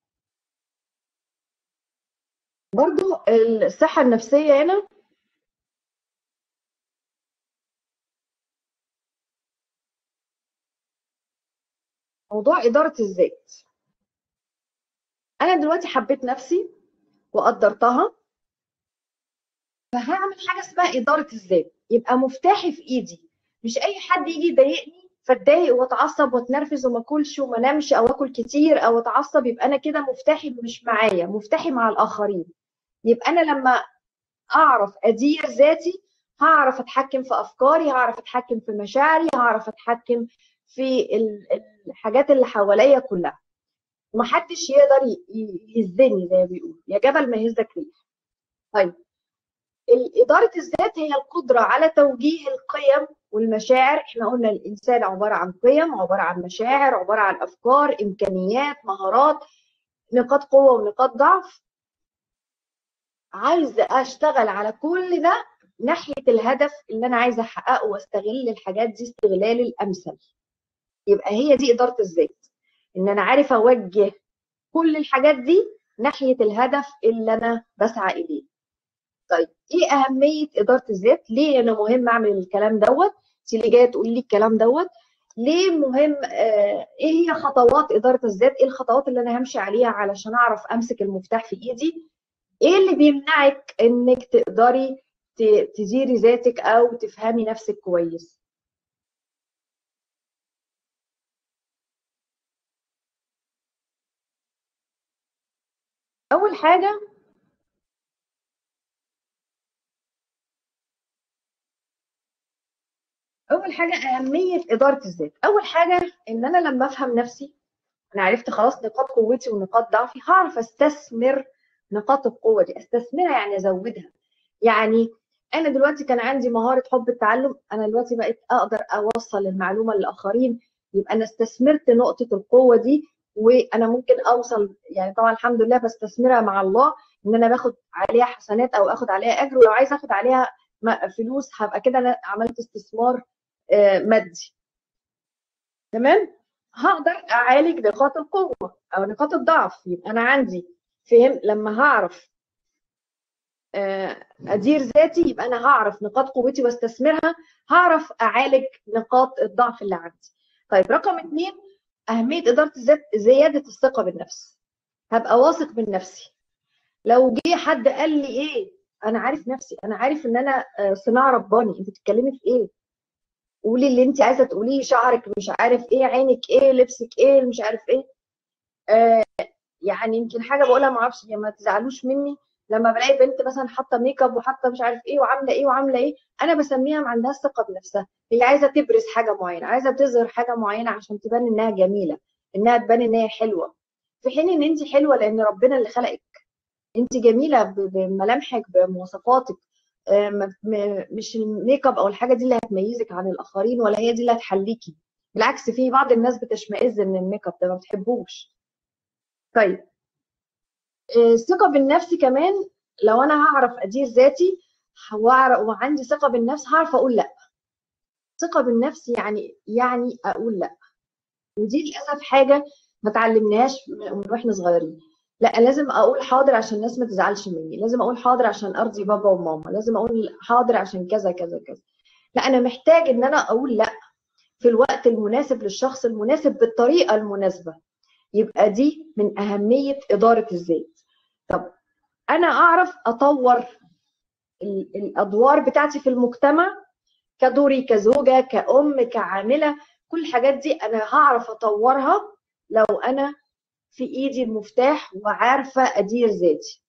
برضو الصحة النفسية هنا موضوع إدارة الذات أنا دلوقتي حبيت نفسي وقدرتها فهعمل حاجة اسمها إدارة الذات يبقى مفتاحي في إيدي مش أي حد يجي يضايقني فاتضايق واتعصب واتنرفز وما اكلش وما انامش او اكل كتير او اتعصب يبقى انا كده مفتاحي مش معايا مفتاحي مع الاخرين يبقى انا لما اعرف ادير ذاتي هعرف اتحكم في افكاري هعرف اتحكم في مشاعري هعرف اتحكم في الحاجات اللي حواليا كلها ومحدش يقدر يهزني زي ما بيقولوا يا جبل ما يهزك ريح طيب إدارة الذات هي القدرة على توجيه القيم والمشاعر احنا قلنا الإنسان عبارة عن قيم عبارة عن مشاعر عبارة عن أفكار إمكانيات مهارات نقاط قوة ونقاط ضعف عايزة أشتغل على كل ده ناحية الهدف اللي أنا عايزة أحققه واستغل الحاجات دي استغلال الأمثل يبقى هي دي إدارة الذات إن أنا عارف أوجه كل الحاجات دي ناحية الهدف اللي أنا بسعى إليه طيب ايه اهميه اداره الذات ليه انا مهم اعمل الكلام دوت انت اللي جايه تقولي لي الكلام دوت ليه مهم آه ايه هي خطوات اداره الذات ايه الخطوات اللي انا همشي عليها علشان اعرف امسك المفتاح في ايدي ايه اللي بيمنعك انك تقدري تديري ذاتك او تفهمي نفسك كويس اول حاجه اول حاجه اهميه اداره الذات اول حاجه ان انا لما افهم نفسي انا عرفت خلاص نقاط قوتي ونقاط ضعفي هعرف استثمر نقاط القوه دي استثمرها يعني ازودها يعني انا دلوقتي كان عندي مهاره حب التعلم انا دلوقتي بقيت اقدر اوصل المعلومه للاخرين يبقى انا استثمرت نقطه القوه دي وانا ممكن اوصل يعني طبعا الحمد لله بستثمرها مع الله ان انا باخد عليها حسنات او اخد عليها اجر ولو عايز اخد عليها فلوس هبقى كده انا عملت استثمار مادي تمام هقدر اعالج نقاط القوه او نقاط الضعف يبقى انا عندي فهم لما هعرف ادير ذاتي يبقى انا هعرف نقاط قوتي واستثمرها هعرف اعالج نقاط الضعف اللي عندي طيب رقم اتنين اهميه اداره الذات زياده الثقه بالنفس هبقى واثق من نفسي لو جه حد قال لي ايه انا عارف نفسي انا عارف ان انا صناعه رباني انت بتتكلمي في ايه قولي اللي انت عايزه تقوليه شعرك مش عارف ايه عينك ايه لبسك ايه مش عارف ايه آه يعني يمكن حاجه بقولها ما اعرفش ما تزعلوش مني لما بلاقي بنت مثلا حاطه ميك اب وحاطه مش عارف ايه وعامله ايه وعامله ايه انا بسميها ما عندهاش ثقه بنفسها هي عايزه تبرز حاجه معينه عايزه تظهر حاجه معينه عشان تبان انها جميله انها تبان ان هي حلوه في حين ان انت حلوه لان ربنا اللي خلقك انت جميله بملامحك بمواصفاتك مش الميك اب او الحاجه دي اللي هتميزك عن الاخرين ولا هي دي اللي هتحليكي بالعكس في بعض الناس بتشمئز من الميك اب ده ما بتحبوش طيب الثقه بالنفس كمان لو انا هعرف ادير ذاتي وعندي ثقه بالنفس هعرف اقول لا ثقه بالنفس يعني يعني اقول لا ودي للاسف حاجه ما اتعلمناهاش من واحنا صغيرين لا لازم اقول حاضر عشان الناس ما تزعلش مني لازم اقول حاضر عشان ارضي بابا وماما لازم اقول حاضر عشان كذا كذا كذا لا انا محتاج ان انا اقول لا في الوقت المناسب للشخص المناسب بالطريقه المناسبه يبقى دي من اهميه اداره الذات طب انا اعرف اطور الادوار بتاعتي في المجتمع كدوري كزوجه كأم كعامله كل الحاجات دي انا هعرف اطورها لو انا في ايدي المفتاح وعارفه ادير ذاتي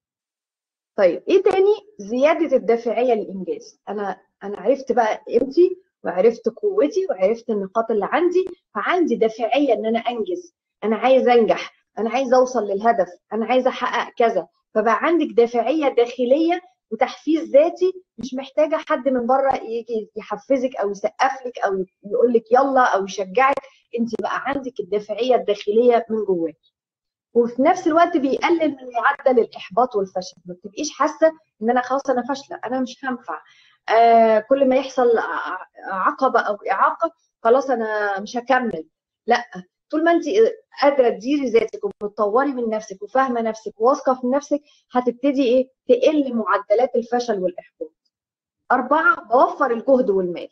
طيب ايه تاني زياده الدافعيه للانجاز انا انا عرفت بقى قيمتي وعرفت قوتي وعرفت النقاط اللي عندي فعندي دافعيه ان انا انجز انا عايز انجح انا عايز اوصل للهدف انا عايز احقق كذا فبقى عندك دافعيه داخليه وتحفيز ذاتي مش محتاجه حد من بره يجي يحفزك او يسقف لك او يقول لك يلا او يشجعك انت بقى عندك الدافعيه الداخليه من جواك وفي نفس الوقت بيقلل من معدل الاحباط والفشل ما بتبقيش حاسه ان انا خلاص انا فاشله انا مش هنفع آه كل ما يحصل عقبه او اعاقه خلاص انا مش هكمل لا طول ما انت قادره تديري ذاتك وبتطوري من نفسك وفاهمه نفسك وواثقه في نفسك هتبتدي ايه تقل معدلات الفشل والاحباط اربعه بوفر الجهد والمال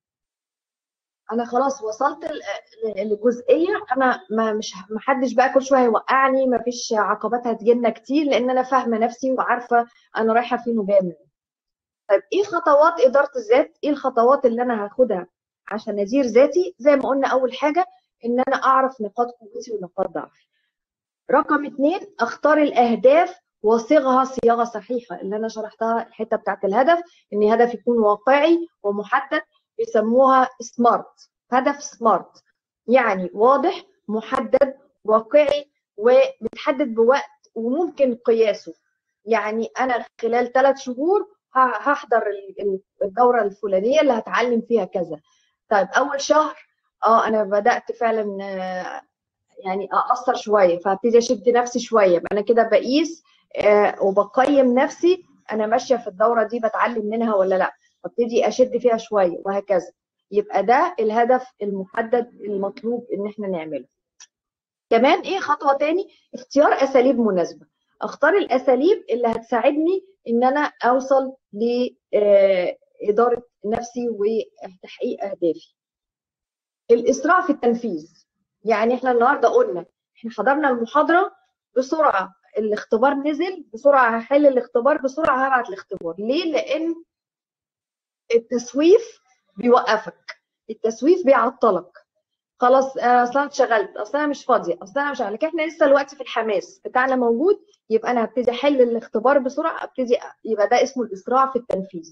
انا خلاص وصلت لجزئيه انا ما مش ما حدش بقى كل شويه يوقعني ما فيش عقبات هتجيلنا كتير لان انا فاهمه نفسي وعارفه انا رايحه فين وجايه منين طيب ايه خطوات اداره الذات ايه الخطوات اللي انا هاخدها عشان ادير ذاتي زي ما قلنا اول حاجه ان انا اعرف نقاط قوتي ونقاط ضعفي رقم اتنين اختار الاهداف واصيغها صياغه صحيحه اللي انا شرحتها الحته بتاعت الهدف ان هدف يكون واقعي ومحدد بيسموها سمارت هدف سمارت يعني واضح محدد واقعي ومتحدد بوقت وممكن قياسه يعني انا خلال ثلاث شهور ه- هحضر ال- ال- الدوره الفلانيه اللي هتعلم فيها كذا طيب اول شهر اه انا بدات فعلا آه، يعني اقصر شويه فابتدي اشد نفسي شويه يبقى انا كده بقيس آه، وبقيم نفسي انا ماشيه في الدوره دي بتعلم منها ولا لا فابتدي اشد فيها شويه وهكذا يبقى ده الهدف المحدد المطلوب ان احنا نعمله كمان ايه خطوه تاني اختيار اساليب مناسبه اختار الاساليب اللي هتساعدني ان انا اوصل لاداره نفسي وتحقيق اهدافي الاسراع في التنفيذ يعني احنا النهارده قلنا احنا حضرنا المحاضره بسرعه الاختبار نزل بسرعه هحل الاختبار بسرعه هبعت الاختبار ليه لان التسويف بيوقفك التسويف بيعطلك خلاص آه، اصل انا اتشغلت اصل انا مش فاضيه اصل انا مش عارفه لكن احنا لسه الوقت في الحماس بتاعنا موجود يبقى انا هبتدي احل الاختبار بسرعه ابتدي يبقى ده اسمه الاسراع في التنفيذ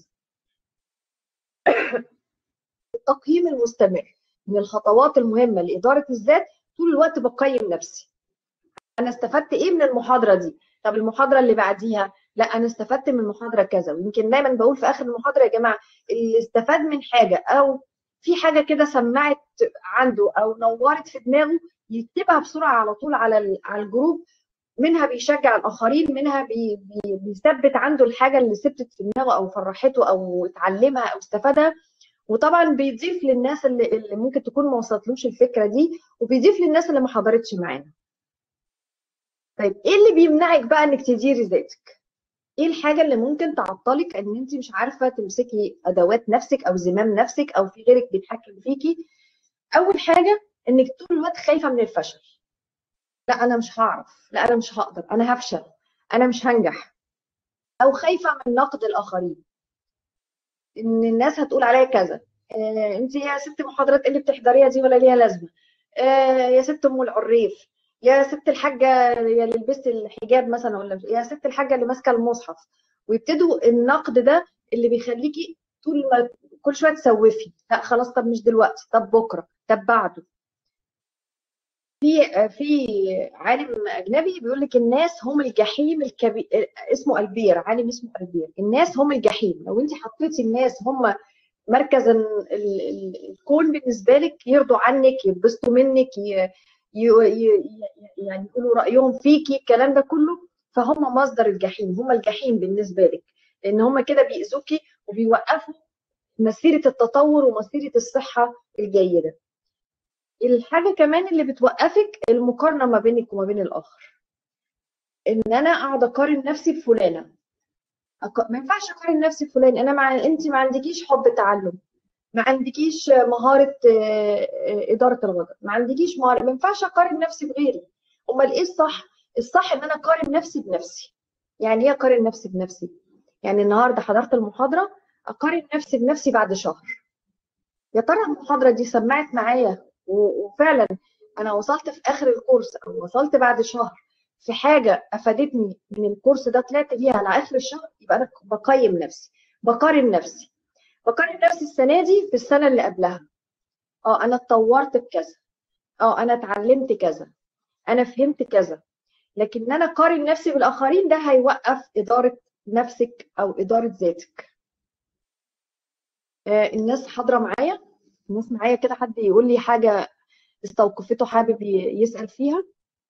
التقييم المستمر من الخطوات المهمه لاداره الذات طول الوقت بقيم نفسي انا استفدت ايه من المحاضره دي طب المحاضره اللي بعديها لا انا استفدت من المحاضره كذا ويمكن دايما بقول في اخر المحاضره يا جماعه اللي استفاد من حاجه او في حاجه كده سمعت عنده او نورت في دماغه يكتبها بسرعه على طول على ال- على الجروب منها بيشجع الاخرين منها بي بي بيثبت عنده الحاجه اللي ثبتت في دماغه او فرحته او اتعلمها او استفادها وطبعا بيضيف للناس اللي, اللي ممكن تكون ما وصلتلوش الفكره دي وبيضيف للناس اللي ما حضرتش معانا طيب ايه اللي بيمنعك بقى انك تديري ذاتك ايه الحاجه اللي ممكن تعطلك ان انت مش عارفه تمسكي ادوات نفسك او زمام نفسك او في غيرك بيتحكم فيكي اول حاجه انك طول الوقت خايفه من الفشل لا انا مش هعرف لا انا مش هقدر انا هفشل انا مش هنجح او خايفه من نقد الاخرين ان الناس هتقول عليا كذا آه انت يا ست محاضرات اللي بتحضريها دي ولا ليها لازمه آه يا ست ام العريف يا ست الحاجه يا اللي لبست الحجاب مثلا ولا يا ست الحاجه اللي ماسكه المصحف ويبتدوا النقد ده اللي بيخليكي طول ما كل شويه تسوفي لا خلاص طب مش دلوقتي طب بكره طب بعده في في عالم اجنبي بيقول لك الناس هم الجحيم الكبير اسمه البير عالم اسمه البير الناس هم الجحيم لو انت حطيتي الناس هم مركز ال- ال- الكون بالنسبه لك يرضوا عنك يتبسطوا منك ي- ي- ي- يعني يقولوا رايهم فيكي الكلام ده كله فهم مصدر الجحيم هم الجحيم بالنسبه لك لان هم كده بيأذوكي وبيوقفوا مسيره التطور ومسيره الصحه الجيده الحاجه كمان اللي بتوقفك المقارنه ما بينك وما بين الاخر ان انا اقعد اقارن نفسي بفلانه أق... ما ينفعش اقارن نفسي بفلان انا مع انت ما عندكيش حب تعلم ما عندكيش مهاره آه، آه، اداره الغضب ما عندكيش مهاره ما ينفعش اقارن نفسي بغيري امال ايه الصح الصح ان انا اقارن نفسي بنفسي يعني ايه اقارن نفسي بنفسي يعني النهارده حضرت المحاضره اقارن نفسي بنفسي بعد شهر يا ترى المحاضره دي سمعت معايا و- وفعلا انا وصلت في اخر الكورس او وصلت بعد شهر في حاجه افادتني من الكورس ده طلعت بيها على اخر الشهر يبقى انا بقيم نفسي بقارن نفسي بقارن نفسي السنه دي في السنه اللي قبلها اه انا اتطورت بكذا اه انا اتعلمت كذا انا فهمت كذا لكن ان انا اقارن نفسي بالاخرين ده هيوقف اداره نفسك او اداره ذاتك آه الناس حاضره معايا الناس معايا كده حد يقول لي حاجه استوقفته حابب ي- يسال فيها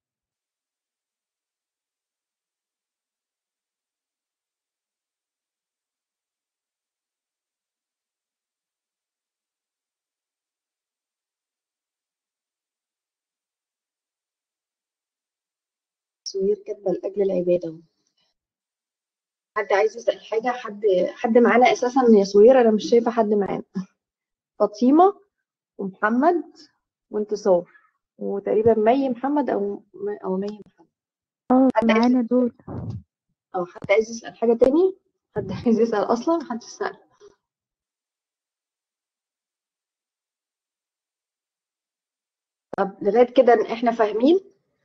سوير كاتبه لاجل العباده أهو. حد عايز يسال حاجه حد حد معانا اساسا يا سوير انا مش شايفه حد معانا فاطمه ومحمد وانتصار وتقريبا مي محمد او او مي محمد اه حد عايز معانا دول او حد عايز يسال حاجه تاني حد عايز يسال اصلا حد يسال طب لغايه كده احنا فاهمين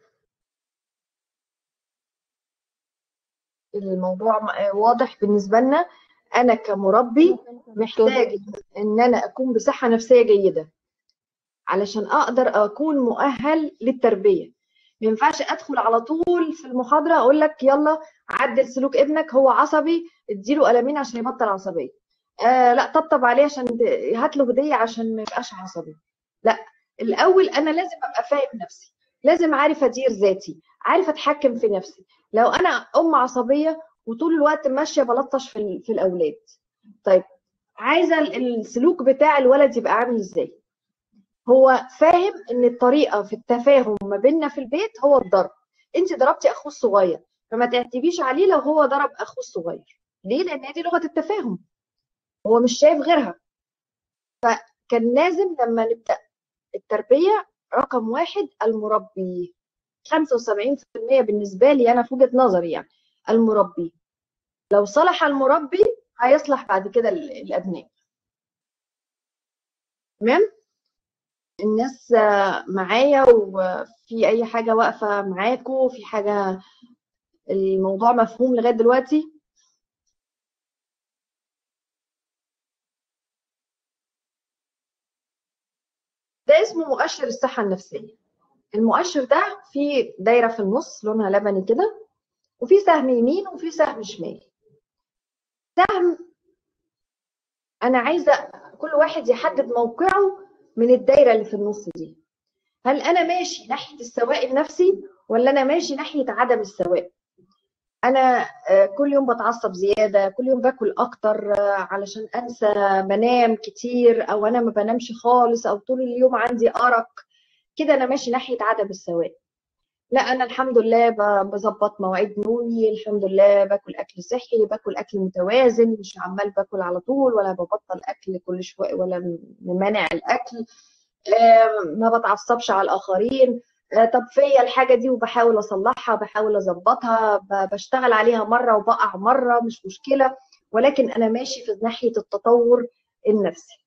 الموضوع م- واضح بالنسبه لنا انا كمربي محتاج ان انا اكون بصحه نفسيه جيده علشان اقدر اكون مؤهل للتربيه ما ينفعش ادخل على طول في المحاضره اقول لك يلا عدل سلوك ابنك هو عصبي اديله قلمين عشان يبطل عصبيه آه لا طبطب عليه عشان ت- هات له هديه عشان ما يبقاش عصبي لا الاول انا لازم ابقى فاهم نفسي لازم عارف ادير ذاتي عارف اتحكم في نفسي لو انا ام عصبيه وطول الوقت ماشيه بلطش في, ال- في الاولاد طيب عايزه ال- السلوك بتاع الولد يبقى عامل ازاي هو فاهم ان الطريقه في التفاهم ما بيننا في البيت هو الضرب انت ضربتي اخوه الصغير فما تعتبيش عليه لو هو ضرب اخوه الصغير ليه لان هي دي لغه التفاهم هو مش شايف غيرها فكان لازم لما نبدا التربيه رقم واحد المربي 75% بالنسبه لي انا في وجهه نظري يعني المربي لو صلح المربي هيصلح بعد كده ال- الابناء تمام الناس آه، معايا وفي اي حاجه واقفه معاكم في حاجه الموضوع مفهوم لغايه دلوقتي ده اسمه مؤشر الصحه النفسيه المؤشر ده فيه دايره في النص لونها لبني كده وفي سهم يمين وفي سهم شمال سهم انا عايزه كل واحد يحدد موقعه من الدايره اللي في النص دي هل انا ماشي ناحيه السواء النفسي ولا انا ماشي ناحيه عدم السواء انا آه، كل يوم بتعصب زياده كل يوم باكل اكتر آه، علشان انسى بنام كتير او انا ما بنامش خالص او طول اليوم عندي ارق كده انا ماشي ناحيه عدم السواء لا انا الحمد لله ب- بظبط مواعيد نومي الحمد لله باكل اكل صحي باكل اكل متوازن مش عمال باكل على طول ولا ببطل اكل كل شويه ولا ممانع الاكل آه، ما بتعصبش على الاخرين آه، طب فيا الحاجه دي وبحاول اصلحها بحاول اظبطها ب- بشتغل عليها مره وبقع مره مش مشكله ولكن انا ماشي في ناحيه التطور النفسي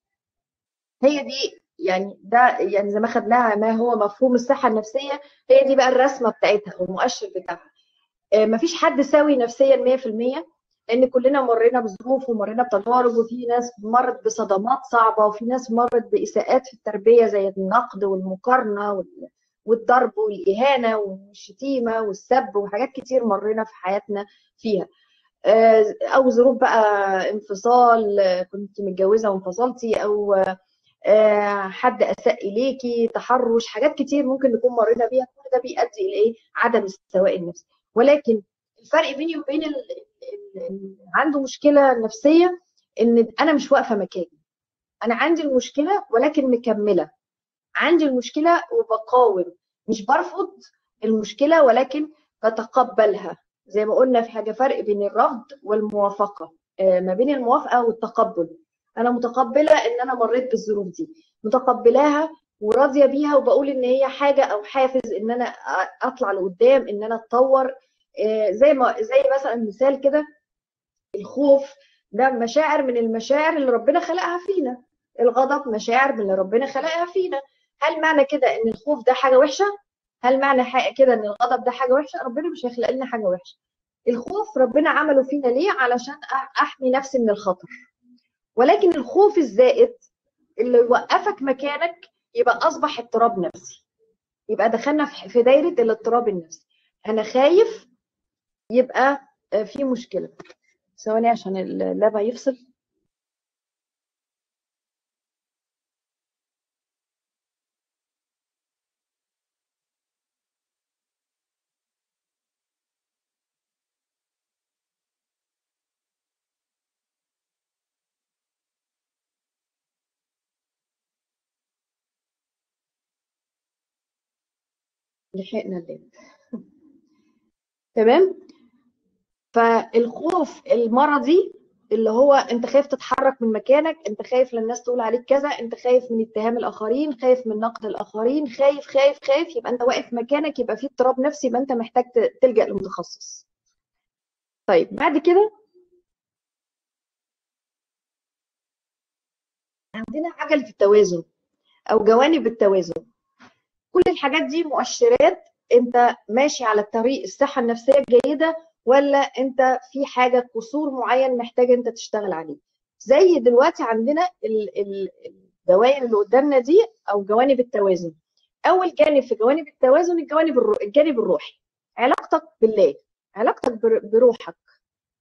هي دي يعني ده يعني زي ما خدناها ما هو مفهوم الصحه النفسيه هي دي بقى الرسمه بتاعتها او المؤشر بتاعها آه، مفيش حد سوي نفسيا 100% لان كلنا مرينا بظروف ومرينا بتجارب وفي ناس مرت بصدمات صعبه وفي ناس مرت باساءات في التربيه زي النقد والمقارنه وال- والضرب والاهانه والشتيمه والسب وحاجات كتير مرينا في حياتنا فيها آه، او ظروف بقى انفصال آه، كنت متجوزه وانفصلتي او آه، حد اساء اليكي تحرش حاجات كتير ممكن نكون مرينا بيها كل ده بيؤدي الى ايه عدم السواء النفسي ولكن الفرق بيني وبين ال- ال- اللي عنده مشكله نفسيه ان انا مش واقفه مكاني انا عندي المشكله ولكن مكمله عندي المشكله وبقاوم مش برفض المشكله ولكن بتقبلها زي ما قلنا في حاجه فرق بين الرفض والموافقه آه، ما بين الموافقه والتقبل انا متقبله ان انا مريت بالظروف دي متقبلاها وراضيه بيها وبقول ان هي حاجه او حافز ان انا أ- اطلع لقدام ان انا اتطور آه، زي ما زي مثلا مثال كده الخوف ده مشاعر من المشاعر اللي ربنا خلقها فينا الغضب مشاعر من اللي ربنا خلقها فينا هل معنى كده ان الخوف ده حاجه وحشه هل معنى حق- كده ان الغضب ده حاجه وحشه ربنا مش هيخلق لنا حاجه وحشه الخوف ربنا عمله فينا ليه علشان أح- احمي نفسي من الخطر ولكن الخوف الزائد اللي يوقفك مكانك يبقى اصبح اضطراب نفسي يبقى دخلنا في في دايره الاضطراب النفسي انا خايف يبقى آه، في مشكله ثواني عشان اللاب هيفصل لحقنا اللاب تمام فالخوف المرضي اللي هو انت خايف تتحرك من مكانك انت خايف للناس تقول عليك كذا انت خايف من اتهام الاخرين خايف من نقد الاخرين خايف خايف خايف يبقى انت واقف مكانك يبقى في اضطراب نفسي يبقى انت محتاج ت- تلجأ لمتخصص طيب بعد كده عندنا عجلة التوازن او جوانب التوازن كل الحاجات دي مؤشرات انت ماشي على الطريق الصحة النفسية الجيدة ولا انت في حاجة قصور معين محتاج انت تشتغل عليه زي دلوقتي عندنا ال- ال- الدوائر اللي قدامنا دي او جوانب التوازن اول جانب في جوانب التوازن الجوانب الرو... الجانب الروحي علاقتك بالله علاقتك بر- بروحك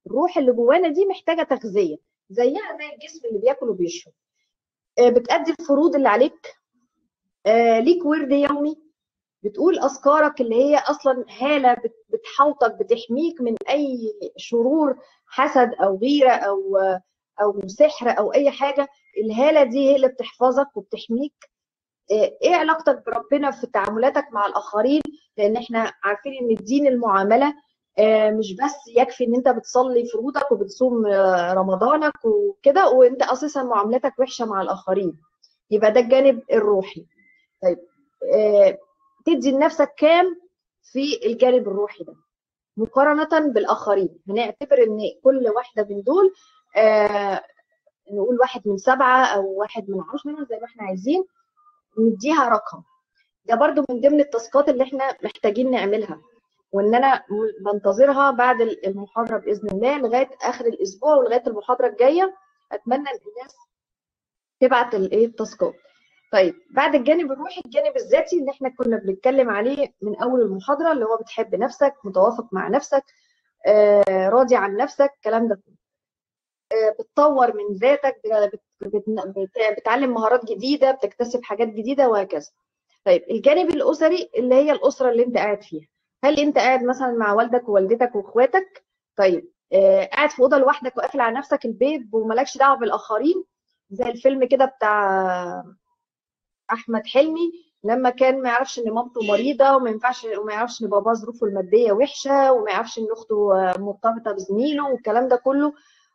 الروح اللي جوانا دي محتاجه تغذيه زيها زي الجسم اللي بياكل وبيشرب آه، بتأدي الفروض اللي عليك آه، ليك ورد يومي بتقول اذكارك اللي هي اصلا هاله بت- بتحوطك بتحميك من اي شرور حسد او غيره او او سحر او اي حاجه الهاله دي هي اللي بتحفظك وبتحميك آه، ايه علاقتك بربنا في تعاملاتك مع الاخرين لان احنا عارفين ان الدين المعامله آه، مش بس يكفي ان انت بتصلي فروضك وبتصوم آه، رمضانك وكده وانت اساسا معاملتك وحشه مع الاخرين يبقى ده الجانب الروحي طيب آه، تدي لنفسك كام في الجانب الروحي ده مقارنة بالآخرين هنعتبر إن كل واحدة من دول آه نقول واحد من سبعة أو واحد من عشرة زي ما احنا عايزين نديها رقم ده برضو من ضمن التاسكات اللي احنا محتاجين نعملها وان انا م- بنتظرها بعد المحاضرة بإذن الله لغاية آخر الأسبوع ولغاية المحاضرة الجاية أتمنى إن الناس تبعت الايه التاسكات طيب بعد الجانب الروحي الجانب الذاتي اللي احنا كنا بنتكلم عليه من اول المحاضره اللي هو بتحب نفسك متوافق مع نفسك آه، راضي عن نفسك الكلام ده كله آه، بتطور من ذاتك بت- بت- بت- بتعلم مهارات جديده بتكتسب حاجات جديده وهكذا طيب الجانب الاسري اللي هي الاسره اللي انت قاعد فيها هل انت قاعد مثلا مع والدك ووالدتك واخواتك طيب آه، قاعد في اوضه لوحدك وقافل على نفسك البيت وملكش دعوه بالاخرين زي الفيلم كده بتاع احمد حلمي لما كان ما يعرفش ان مامته مريضه وما ينفعش وما يعرفش ان باباه ظروفه الماديه وحشه وما يعرفش ان اخته مرتبطه بزميله والكلام ده كله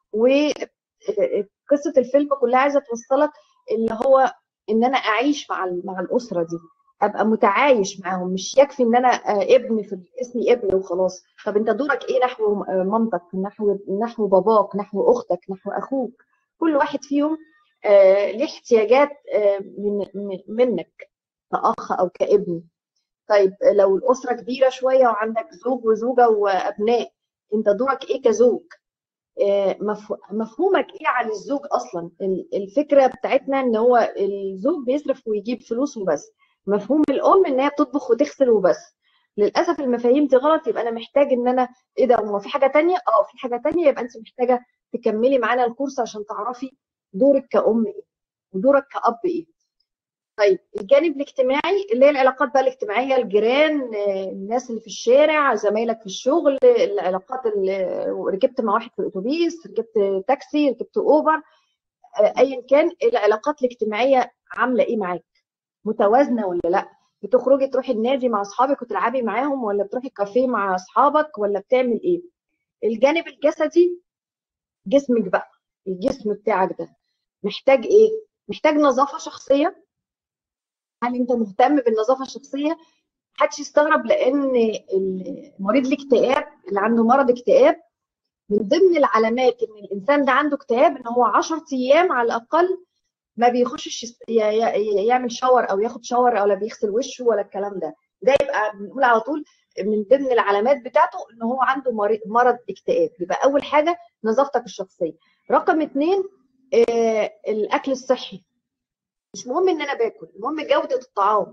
وقصه الفيلم كلها عايزه توصلك اللي هو ان انا اعيش مع ال- مع الاسره دي ابقى متعايش معاهم مش يكفي ان انا آه، ابن في اسمي ابن وخلاص طب انت دورك ايه نحو آه، مامتك نحو نحو باباك نحو اختك نحو اخوك كل واحد فيهم آه، ليه احتياجات آه، من من- منك كأخ أو كابن طيب لو الأسرة كبيرة شوية وعندك زوج وزوجة وأبناء أنت دورك إيه كزوج؟ آه، مف- مفهومك إيه عن الزوج أصلا؟ ال- الفكرة بتاعتنا إن هو الزوج بيصرف ويجيب فلوس وبس مفهوم الأم إن هي بتطبخ وتغسل وبس للأسف المفاهيم دي غلط يبقى أنا محتاج إن أنا إيه ده هو في حاجة تانية؟ أه في حاجة تانية يبقى أنت محتاجة تكملي معانا الكورس عشان تعرفي دورك كأم إيه ودورك كأب إيه طيب الجانب الاجتماعي اللي هي العلاقات بقى الاجتماعيه الجيران آه، الناس اللي في الشارع زمايلك في الشغل العلاقات اللي ركبت مع واحد في الاتوبيس ركبت تاكسي ركبت اوبر آه، ايا كان العلاقات الاجتماعيه عامله ايه معاك متوازنه ولا لا بتخرجي تروحي النادي مع اصحابك وتلعبي معاهم ولا بتروحي كافيه مع اصحابك ولا بتعمل ايه الجانب الجسدي جسمك بقى الجسم بتاعك ده محتاج ايه محتاج نظافه شخصيه هل انت مهتم بالنظافه الشخصيه محدش يستغرب لان ال- مريض الاكتئاب اللي عنده مرض اكتئاب من ضمن العلامات ان الانسان ده عنده اكتئاب ان هو 10 ايام على الاقل ما بيخشش يس- ي- ي- يعمل شاور او ياخد شاور ولا بيغسل وشه ولا الكلام ده ده يبقى بنقول على طول من ضمن العلامات بتاعته ان هو عنده مري- مرض اكتئاب يبقى اول حاجه نظافتك الشخصيه رقم اتنين آه، الاكل الصحي مش مهم ان انا باكل المهم جوده الطعام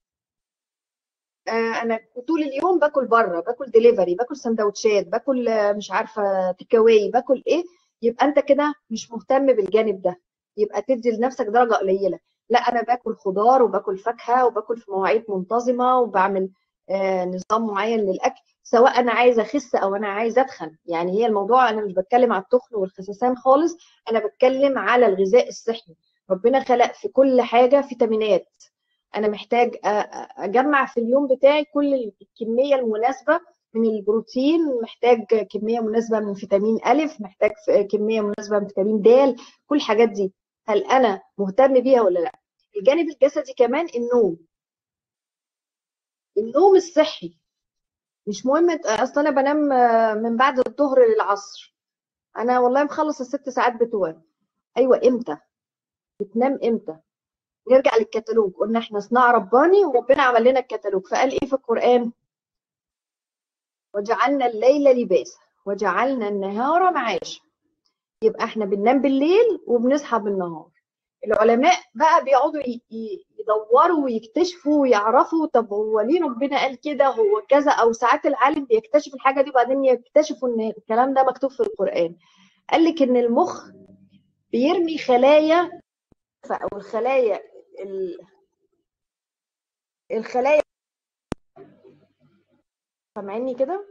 آه، انا طول اليوم باكل بره باكل ديليفري باكل سندوتشات باكل آه، مش عارفه تيك اواي باكل ايه يبقى انت كده مش مهتم بالجانب ده يبقى تدي لنفسك درجه قليله لا انا باكل خضار وباكل فاكهه وباكل في مواعيد منتظمه وبعمل آه، نظام معين للاكل سواء انا عايزه اخس او انا عايزه اتخن يعني هي الموضوع انا مش بتكلم على التخن والخسسان خالص انا بتكلم على الغذاء الصحي ربنا خلق في كل حاجه فيتامينات انا محتاج أ- أ- اجمع في اليوم بتاعي كل الكميه المناسبه من البروتين محتاج كميه مناسبه من فيتامين الف محتاج ف- كميه مناسبه من فيتامين د كل الحاجات دي هل انا مهتم بيها ولا لا الجانب الجسدي كمان النوم النوم الصحي مش مهم أنت- اصل انا بنام آه، من بعد الظهر للعصر انا والله مخلص الست ساعات بتوعي ايوه امتى بتنام امتى نرجع للكتالوج قلنا احنا صناع رباني وربنا عمل لنا الكتالوج فقال ايه في القرآن وجعلنا الليل لباسا وجعلنا النهار معاشا يبقى احنا بننام بالليل وبنصحى بالنهار العلماء بقى بيقعدوا ي- ي- يدوروا ويكتشفوا ويعرفوا طب هو ليه ربنا قال كده هو كذا او ساعات العالم بيكتشف الحاجه دي وبعدين يكتشفوا ان الكلام ده مكتوب في القران قال لك ان المخ بيرمي خلايا او الخلايا ال... الخلايا سامعيني كده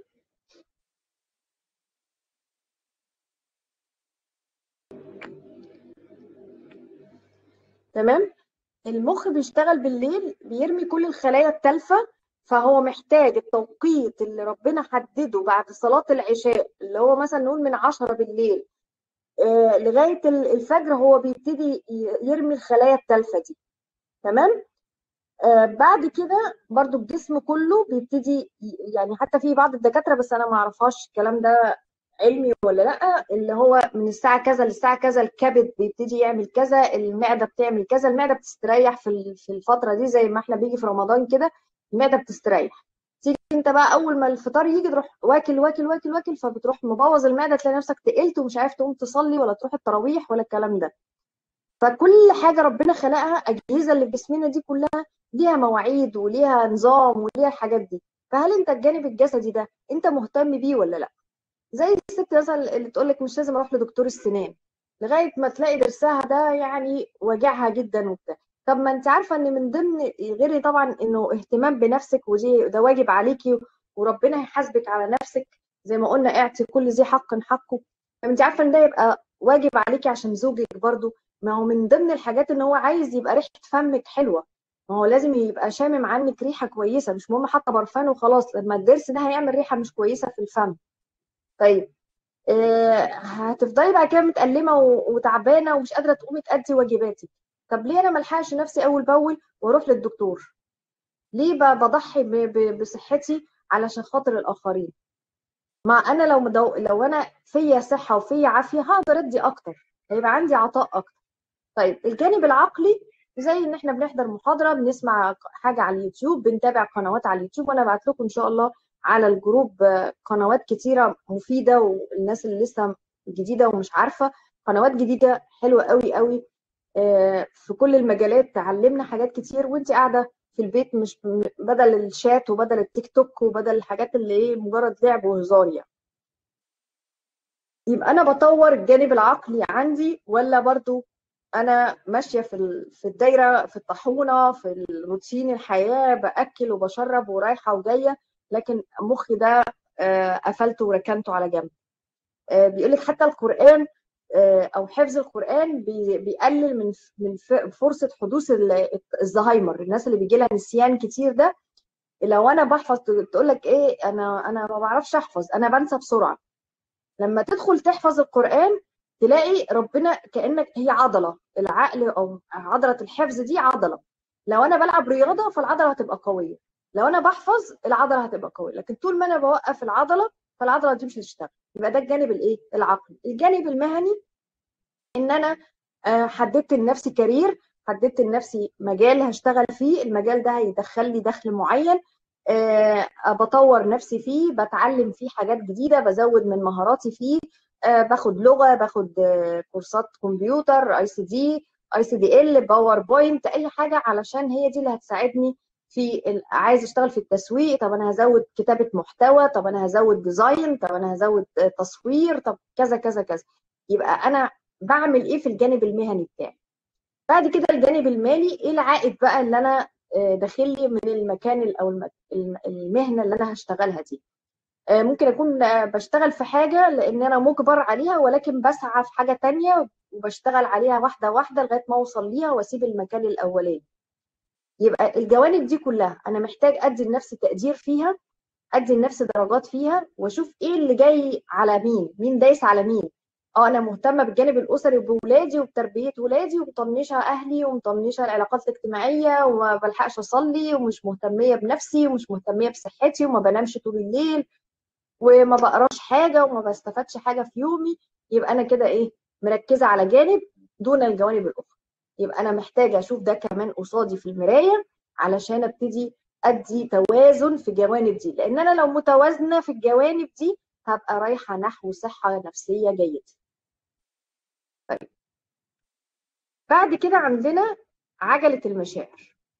تمام المخ بيشتغل بالليل بيرمي كل الخلايا التالفة فهو محتاج التوقيت اللي ربنا حدده بعد صلاة العشاء اللي هو مثلا نقول من عشرة بالليل آه لغاية الفجر هو بيبتدي يرمي الخلايا التالفة دي تمام آه بعد كده برضو الجسم كله بيبتدي يعني حتى في بعض الدكاترة بس أنا ما أعرفهاش الكلام ده علمي ولا لا اللي هو من الساعه كذا للساعه كذا الكبد بيبتدي يعمل كذا المعده بتعمل كذا المعده بتستريح في في الفتره دي زي ما احنا بيجي في رمضان كده المعده بتستريح تيجي انت بقى اول ما الفطار يجي تروح واكل واكل واكل واكل فبتروح مبوظ المعده تلاقي نفسك تقلت ومش عارف تقوم تصلي ولا تروح التراويح ولا الكلام ده فكل حاجه ربنا خلقها اجهزه اللي في جسمنا دي كلها ليها مواعيد وليها نظام وليها الحاجات دي فهل انت الجانب الجسدي ده انت مهتم بيه ولا لا زي الست مثلا اللي تقول لك مش لازم اروح لدكتور السنان لغايه ما تلاقي ضرسها ده يعني واجعها جدا وبتاع طب ما انت عارفه ان من ضمن غير طبعا انه اهتمام بنفسك ودي ده واجب عليكي وربنا هيحاسبك على نفسك زي ما قلنا اعطي كل ذي حق حقه طب انت عارفه ان ده يبقى واجب عليكي عشان زوجك برضو ما هو من ضمن الحاجات ان هو عايز يبقى ريحه فمك حلوه ما هو لازم يبقى شامم عنك ريحه كويسه مش مهم حاطه برفان وخلاص لما الضرس ده هيعمل ريحه مش كويسه في الفم طيب آه هتفضلي بعد كده متألمة وتعبانة ومش قادرة تقومي تأدي واجباتك طب ليه أنا ملحقش نفسي أول بأول وأروح للدكتور ليه بضحي بصحتي علشان خاطر الآخرين ما أنا لو مدو... لو أنا فيا صحة وفيا عافية هقدر أدي أكتر هيبقى عندي عطاء أكتر طيب الجانب العقلي زي ان احنا بنحضر محاضره بنسمع حاجه على اليوتيوب بنتابع قنوات على اليوتيوب وانا ابعت لكم ان شاء الله على الجروب قنوات كتيرة مفيدة والناس اللي لسه جديدة ومش عارفة قنوات جديدة حلوة قوي قوي في كل المجالات تعلمنا حاجات كتير وانت قاعدة في البيت مش بدل الشات وبدل التيك توك وبدل الحاجات اللي ايه مجرد لعب وهزار يعني يبقى انا بطور الجانب العقلي عندي ولا برضو انا ماشيه في في الدايره في الطاحونه في الروتين الحياه باكل وبشرب ورايحه وجايه لكن مخي ده قفلته وركنته على جنب بيقول لك حتى القران او حفظ القران بيقلل من من فرصه حدوث الزهايمر الناس اللي بيجي لها نسيان كتير ده لو انا بحفظ تقول لك ايه انا انا ما بعرفش احفظ انا بنسى بسرعه لما تدخل تحفظ القران تلاقي ربنا كانك هي عضله العقل او عضله الحفظ دي عضله لو انا بلعب رياضه فالعضله هتبقى قويه لو انا بحفظ العضله هتبقى قويه لكن طول ما انا بوقف العضله فالعضله دي مش هتشتغل يبقى ده الجانب الايه العقلي الجانب المهني ان انا حددت لنفسي كارير حددت لنفسي مجال هشتغل فيه المجال ده هيدخل لي دخل معين أه بطور نفسي فيه بتعلم فيه حاجات جديده بزود من مهاراتي فيه أه باخد لغه باخد أه كورسات كمبيوتر اي سي دي اي سي دي ال باوربوينت اي حاجه علشان هي دي اللي هتساعدني في عايز اشتغل في التسويق طب انا هزود كتابه محتوى طب انا هزود ديزاين طب انا هزود تصوير طب كذا كذا كذا يبقى انا بعمل ايه في الجانب المهني بتاعي بعد كده الجانب المالي ايه العائد بقى اللي انا داخل لي من المكان او المهنه اللي انا هشتغلها دي ممكن اكون بشتغل في حاجه لان انا مجبر عليها ولكن بسعى في حاجه تانية وبشتغل عليها واحده واحده لغايه ما اوصل ليها واسيب المكان الاولاني يبقى الجوانب دي كلها انا محتاج ادي لنفسي تقدير فيها ادي لنفسي درجات فيها واشوف ايه اللي جاي على مين مين دايس على مين اه انا مهتمه بالجانب الاسري بولادي وبتربيه ولادي ومطنشه اهلي ومطنشه العلاقات الاجتماعيه وما بلحقش اصلي ومش مهتميه بنفسي ومش مهتميه بصحتي وما بنامش طول الليل وما بقراش حاجه وما بستفادش حاجه في يومي يبقى انا كده ايه مركزه على جانب دون الجوانب الاخرى يبقى انا محتاجه اشوف ده كمان قصادي في المرايه علشان ابتدي ادي توازن في الجوانب دي لان انا لو متوازنه في الجوانب دي هبقى رايحه نحو صحه نفسيه جيده طيب بعد كده عندنا عجله المشاعر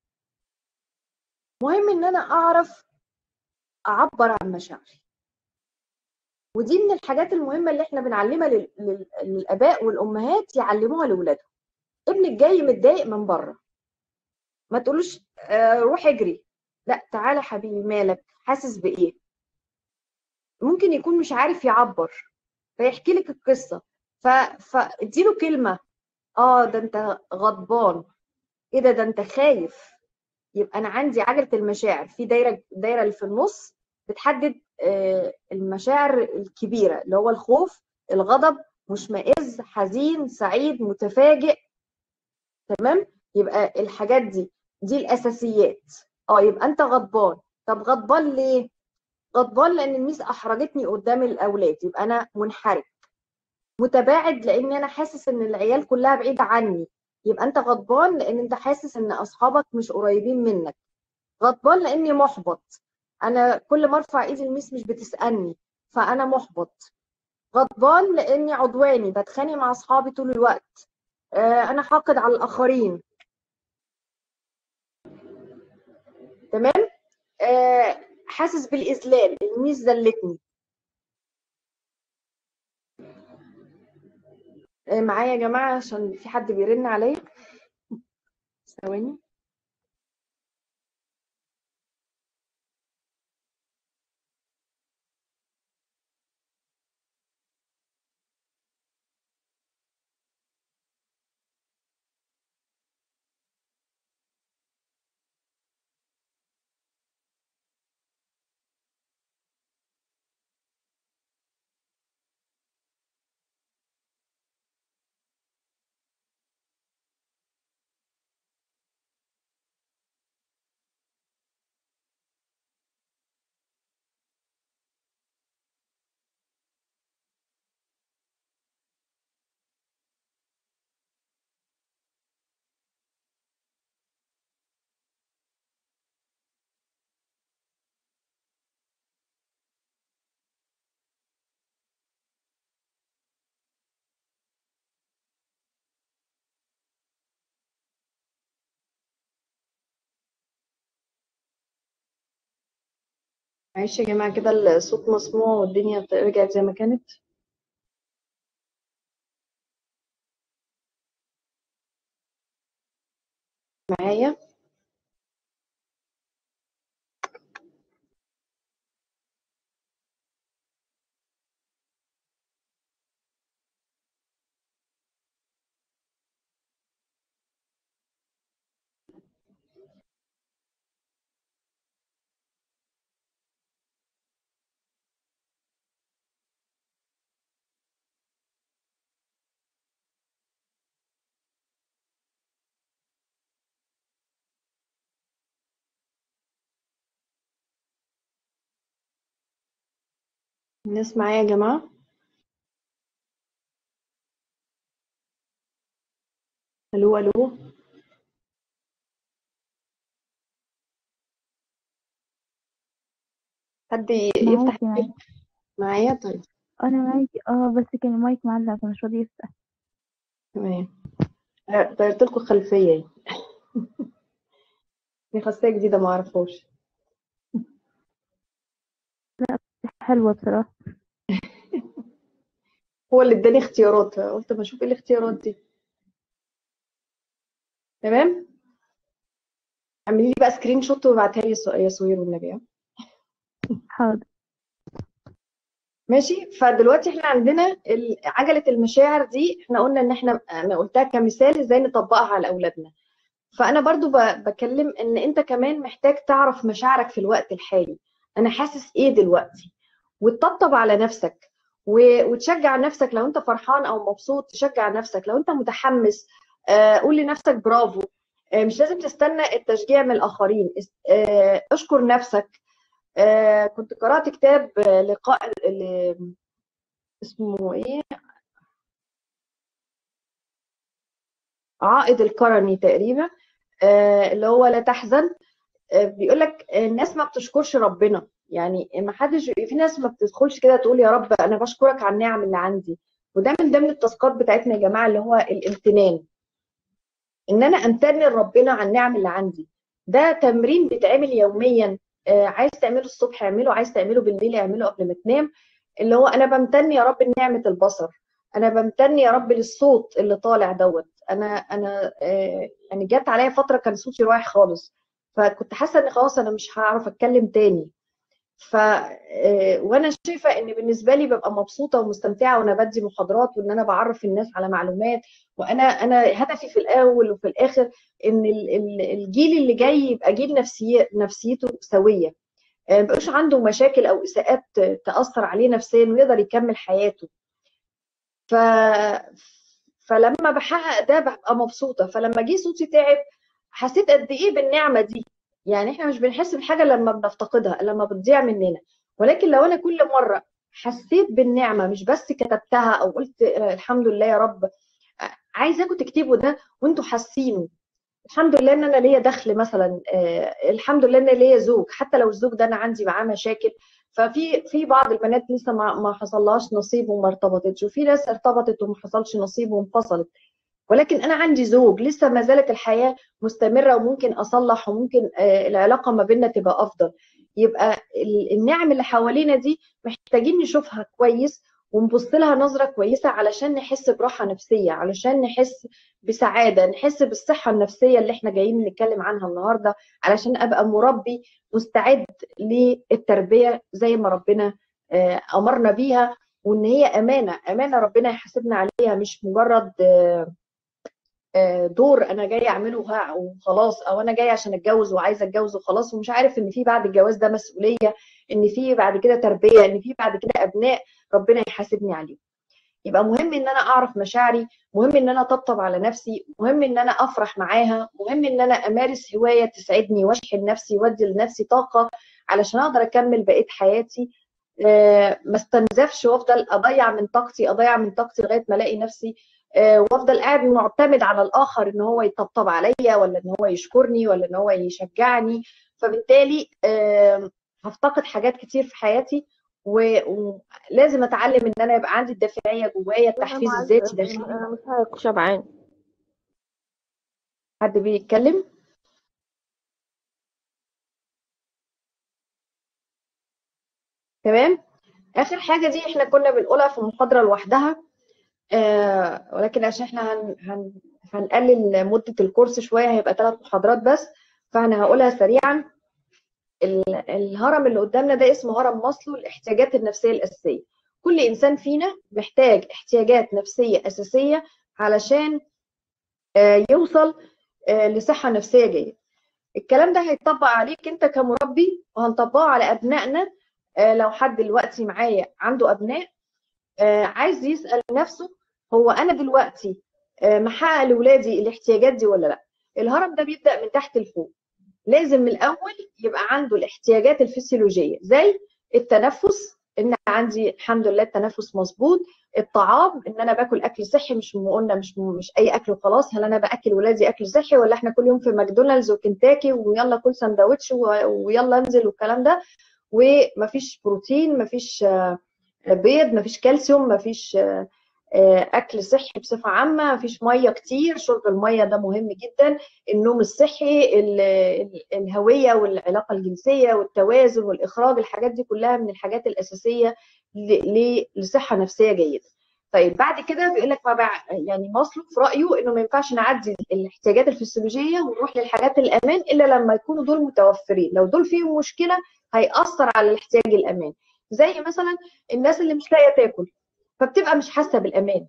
مهم ان انا اعرف اعبر عن مشاعري ودي من الحاجات المهمه اللي احنا بنعلمها لل- لل- للاباء والامهات يعلموها لاولادهم ابنك جاي متضايق من بره ما تقولوش آه، روح اجري لا تعالى حبيبي مالك حاسس بايه ممكن يكون مش عارف يعبر فيحكي لك القصه ف... فاديله كلمه اه ده انت غضبان ايه ده ده انت خايف يبقى انا عندي عجله المشاعر في دايره الدايره اللي في النص بتحدد آه، المشاعر الكبيره اللي هو الخوف الغضب مشمئز حزين سعيد متفاجئ تمام يبقى الحاجات دي دي الاساسيات اه يبقى انت غضبان طب غضبان ليه غضبان لان الميس احرجتني قدام الاولاد يبقى انا منحرج متباعد لان انا حاسس ان العيال كلها بعيده عني يبقى انت غضبان لان انت حاسس ان اصحابك مش قريبين منك غضبان لاني محبط انا كل ما ارفع ايدي الميس مش بتسالني فانا محبط غضبان لاني عدواني بتخانق مع اصحابي طول الوقت آه، انا حاقد على الاخرين تمام آه، حاسس بالاذلال الميس ذلتني آه، معايا يا جماعه عشان في حد بيرن عليا ثواني معلش يا جماعه كده الصوت مسموع والدنيا رجعت زي ما كانت معايا الناس معايا يا جماعه الو الو حد يفتح معاكي معاكي معايا طيب انا معاكي اه بس كان المايك معلق فمش راضي يفتح تمام آه، غيرت لكم الخلفيه يعني دي خاصيه جديده ما اعرفهاش حلوة بصراحة هو اللي اداني اختيارات قلت ما اشوف ايه الاختيارات دي تمام اعملي لي بقى سكرين شوت وابعتها لي يا يا سهير والنبي ها؟ حاضر ماشي فدلوقتي احنا عندنا ال- عجله المشاعر دي احنا قلنا ان احنا انا قلتها كمثال ازاي نطبقها على اولادنا فانا برضو ب- بكلم ان انت كمان محتاج تعرف مشاعرك في الوقت الحالي انا حاسس ايه دلوقتي وتطبطب على نفسك و- وتشجع نفسك لو انت فرحان او مبسوط تشجع نفسك لو انت متحمس آه، قول لنفسك برافو آه، مش لازم تستنى التشجيع من الاخرين اس- آه، اشكر نفسك آه، كنت قرأت كتاب آه، لقاء ل- اسمه ايه عائد القرني تقريبا آه، اللي هو لا تحزن بيقول لك الناس ما بتشكرش ربنا يعني ما حدش في ناس ما بتدخلش كده تقول يا رب انا بشكرك على النعم اللي عندي وده من ضمن التاسكات بتاعتنا يا جماعه اللي هو الامتنان ان انا امتن لربنا على النعم اللي عندي ده تمرين بيتعمل يوميا آه، عايز تعمله الصبح اعمله عايز تعمله بالليل اعمله قبل ما تنام اللي هو انا بمتن يا رب لنعمه البصر انا بمتن يا رب للصوت اللي طالع دوت انا انا آه، يعني جت عليا فتره كان صوتي رايح خالص فكنت حاسه ان خلاص انا مش هعرف اتكلم تاني ف آه، وانا شايفه ان بالنسبه لي ببقى مبسوطه ومستمتعه وانا بدي محاضرات وان انا بعرف الناس على معلومات وانا انا هدفي في الاول وفي الاخر ان ال- ال- الجيل اللي جاي يبقى جيل نفسي نفسيته سويه آه، ما يبقاش عنده مشاكل او اساءات تاثر عليه نفسيا ويقدر يكمل حياته ف فلما بحقق ده ببقى مبسوطه فلما جه صوتي تعب حسيت قد ايه بالنعمه دي يعني احنا مش بنحس بالحاجه لما بنفتقدها لما بتضيع مننا ولكن لو انا كل مره حسيت بالنعمه مش بس كتبتها او قلت الحمد لله يا رب عايزاكم تكتبوا ده وانتوا حاسينه الحمد لله ان انا ليا دخل مثلا آه، الحمد لله ان ليا زوج حتى لو الزوج ده انا عندي معاه مشاكل ففي في بعض البنات لسه ما ما حصلهاش نصيب وما ارتبطتش وفي ناس ارتبطت وما حصلش نصيب وانفصلت ولكن انا عندي زوج لسه ما زالت الحياه مستمره وممكن اصلح وممكن آه، العلاقه ما بيننا تبقى افضل يبقى ال- النعم اللي حوالينا دي محتاجين نشوفها كويس ونبص لها نظره كويسه علشان نحس براحه نفسيه علشان نحس بسعاده نحس بالصحه النفسيه اللي احنا جايين نتكلم عنها النهارده علشان ابقى مربي مستعد للتربيه زي ما ربنا آه، امرنا بيها وان هي امانه امانه ربنا يحاسبنا عليها مش مجرد آه، آه، دور انا جاي اعمله ها وخلاص او انا جاي عشان اتجوز وعايزه اتجوز وخلاص ومش عارف ان في بعد الجواز ده مسؤوليه ان في بعد كده تربيه ان في بعد كده ابناء ربنا يحاسبني عليهم يبقى مهم ان انا اعرف مشاعري مهم ان انا اطبطب على نفسي مهم ان انا افرح معاها مهم ان انا امارس هوايه تسعدني واشحن نفسي وادي لنفسي طاقه علشان اقدر اكمل بقيه حياتي آه، ما استنزفش وافضل اضيع من طاقتي اضيع من طاقتي لغايه ما الاقي نفسي آه، وافضل قاعد معتمد على الاخر ان هو يطبطب عليا ولا ان هو يشكرني ولا ان هو يشجعني فبالتالي آه، هفتقد حاجات كتير في حياتي و- ولازم اتعلم ان انا يبقى عندي الدافعيه جوايا التحفيز معاك الذاتي داخلي انا مش هاكل شبعان حد بيتكلم تمام اخر حاجه دي احنا كنا بنقولها في محاضره لوحدها آه ولكن عشان احنا هن هن هنقلل مده الكورس شويه هيبقى ثلاث محاضرات بس فانا هقولها سريعا ال- الهرم اللي قدامنا ده اسمه هرم ماسلو الاحتياجات النفسيه الاساسيه كل انسان فينا محتاج احتياجات نفسيه اساسيه علشان آه، يوصل آه، لصحه نفسيه جيده الكلام ده هيتطبق عليك انت كمربي وهنطبقه على ابنائنا آه، لو حد دلوقتي معايا عنده ابناء آه، عايز يسال نفسه هو انا دلوقتي آه، محقق لاولادي الاحتياجات دي ولا لا الهرم ده بيبدا من تحت لفوق لازم من الاول يبقى عنده الاحتياجات الفسيولوجيه زي التنفس ان عندي الحمد لله التنفس مظبوط الطعام ان انا باكل اكل صحي مش م- قلنا مش مش اي اكل وخلاص هل انا باكل ولادي اكل صحي ولا احنا كل يوم في ماكدونالدز وكنتاكي ويلا كل سندوتش و- ويلا انزل والكلام ده ومفيش بروتين مفيش آه، بيض مفيش كالسيوم مفيش آه، آه، اكل صحي بصفه عامه مفيش ميه كتير شرب الميه ده مهم جدا النوم الصحي ال- ال- الهويه والعلاقه الجنسيه والتوازن والاخراج الحاجات دي كلها من الحاجات الاساسيه ل- ل- لصحه نفسيه جيده طيب بعد كده بيقول لك ما بع... يعني ماسلو في رايه انه ما ينفعش نعدي الاحتياجات الفسيولوجيه ونروح للحاجات الامان الا لما يكونوا دول متوفرين لو دول فيهم مشكله هيأثر على الاحتياج الامان زي مثلا الناس اللي مش لاقيه تاكل فبتبقى مش حاسه بالامان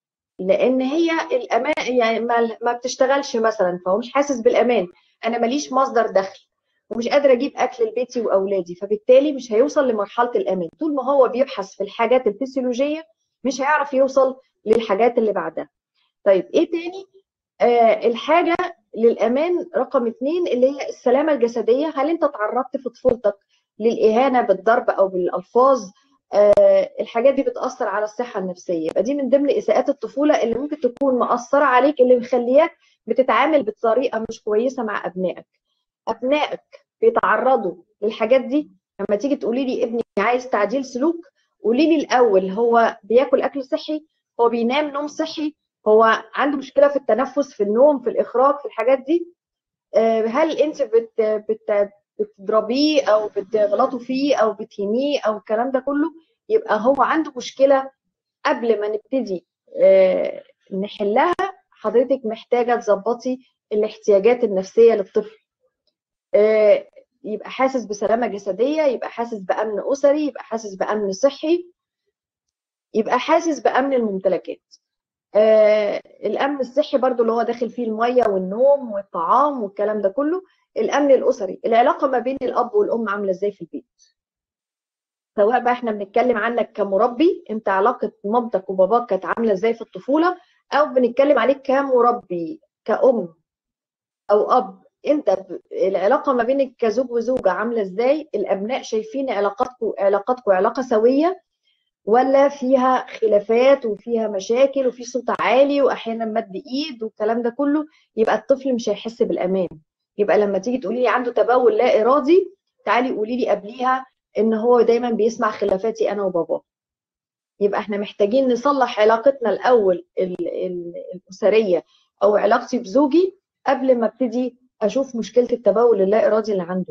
لان هي الامان يعني ما, ما بتشتغلش مثلا فهو مش حاسس بالامان انا ماليش مصدر دخل ومش قادره اجيب اكل لبيتي واولادي فبالتالي مش هيوصل لمرحله الامان طول ما هو بيبحث في الحاجات الفسيولوجيه مش هيعرف يوصل للحاجات اللي بعدها طيب ايه تاني آه الحاجه للامان رقم اتنين اللي هي السلامه الجسديه هل انت تعرضت في طفولتك للاهانه بالضرب او بالالفاظ آه الحاجات دي بتاثر على الصحه النفسيه يبقى دي من ضمن اساءات الطفوله اللي ممكن تكون مأثره عليك اللي مخلياك بتتعامل بطريقه مش كويسه مع ابنائك ابنائك بيتعرضوا للحاجات دي لما تيجي تقولي لي ابني عايز تعديل سلوك قولي لي الاول هو بياكل اكل صحي هو بينام نوم صحي هو عنده مشكله في التنفس في النوم في الاخراج في الحاجات دي آه، هل انت بت بت بتضربيه او بتغلطوا فيه او بتهينيه او الكلام ده كله يبقى هو عنده مشكله قبل ما نبتدي آه، نحلها حضرتك محتاجه تظبطي الاحتياجات النفسيه للطفل آه، يبقى حاسس بسلامه جسديه يبقى حاسس بامن اسري يبقى حاسس بامن صحي يبقى حاسس بامن الممتلكات آه الامن الصحي برضو اللي هو داخل فيه الميه والنوم والطعام والكلام ده كله الامن الاسري العلاقه ما بين الاب والام عامله ازاي في البيت سواء بقى احنا بنتكلم عنك كمربي انت علاقه مامتك وباباك كانت عامله ازاي في الطفوله او بنتكلم عليك كمربي كأم او اب انت ب- العلاقه ما بينك كزوج وزوجه عامله ازاي الابناء شايفين علاقاتكم علاقاتكم علاقه سويه ولا فيها خلافات وفيها مشاكل وفي صوت عالي واحيانا مد ايد والكلام ده كله يبقى الطفل مش هيحس بالامان يبقى لما تيجي تقولي لي عنده تبول لا ارادي تعالي قولي لي قبليها ان هو دايما بيسمع خلافاتي انا وباباه يبقى احنا محتاجين نصلح علاقتنا الاول ال- ال- الاسريه او علاقتي بزوجي قبل ما ابتدي اشوف مشكله التبول اللا ارادي اللي عنده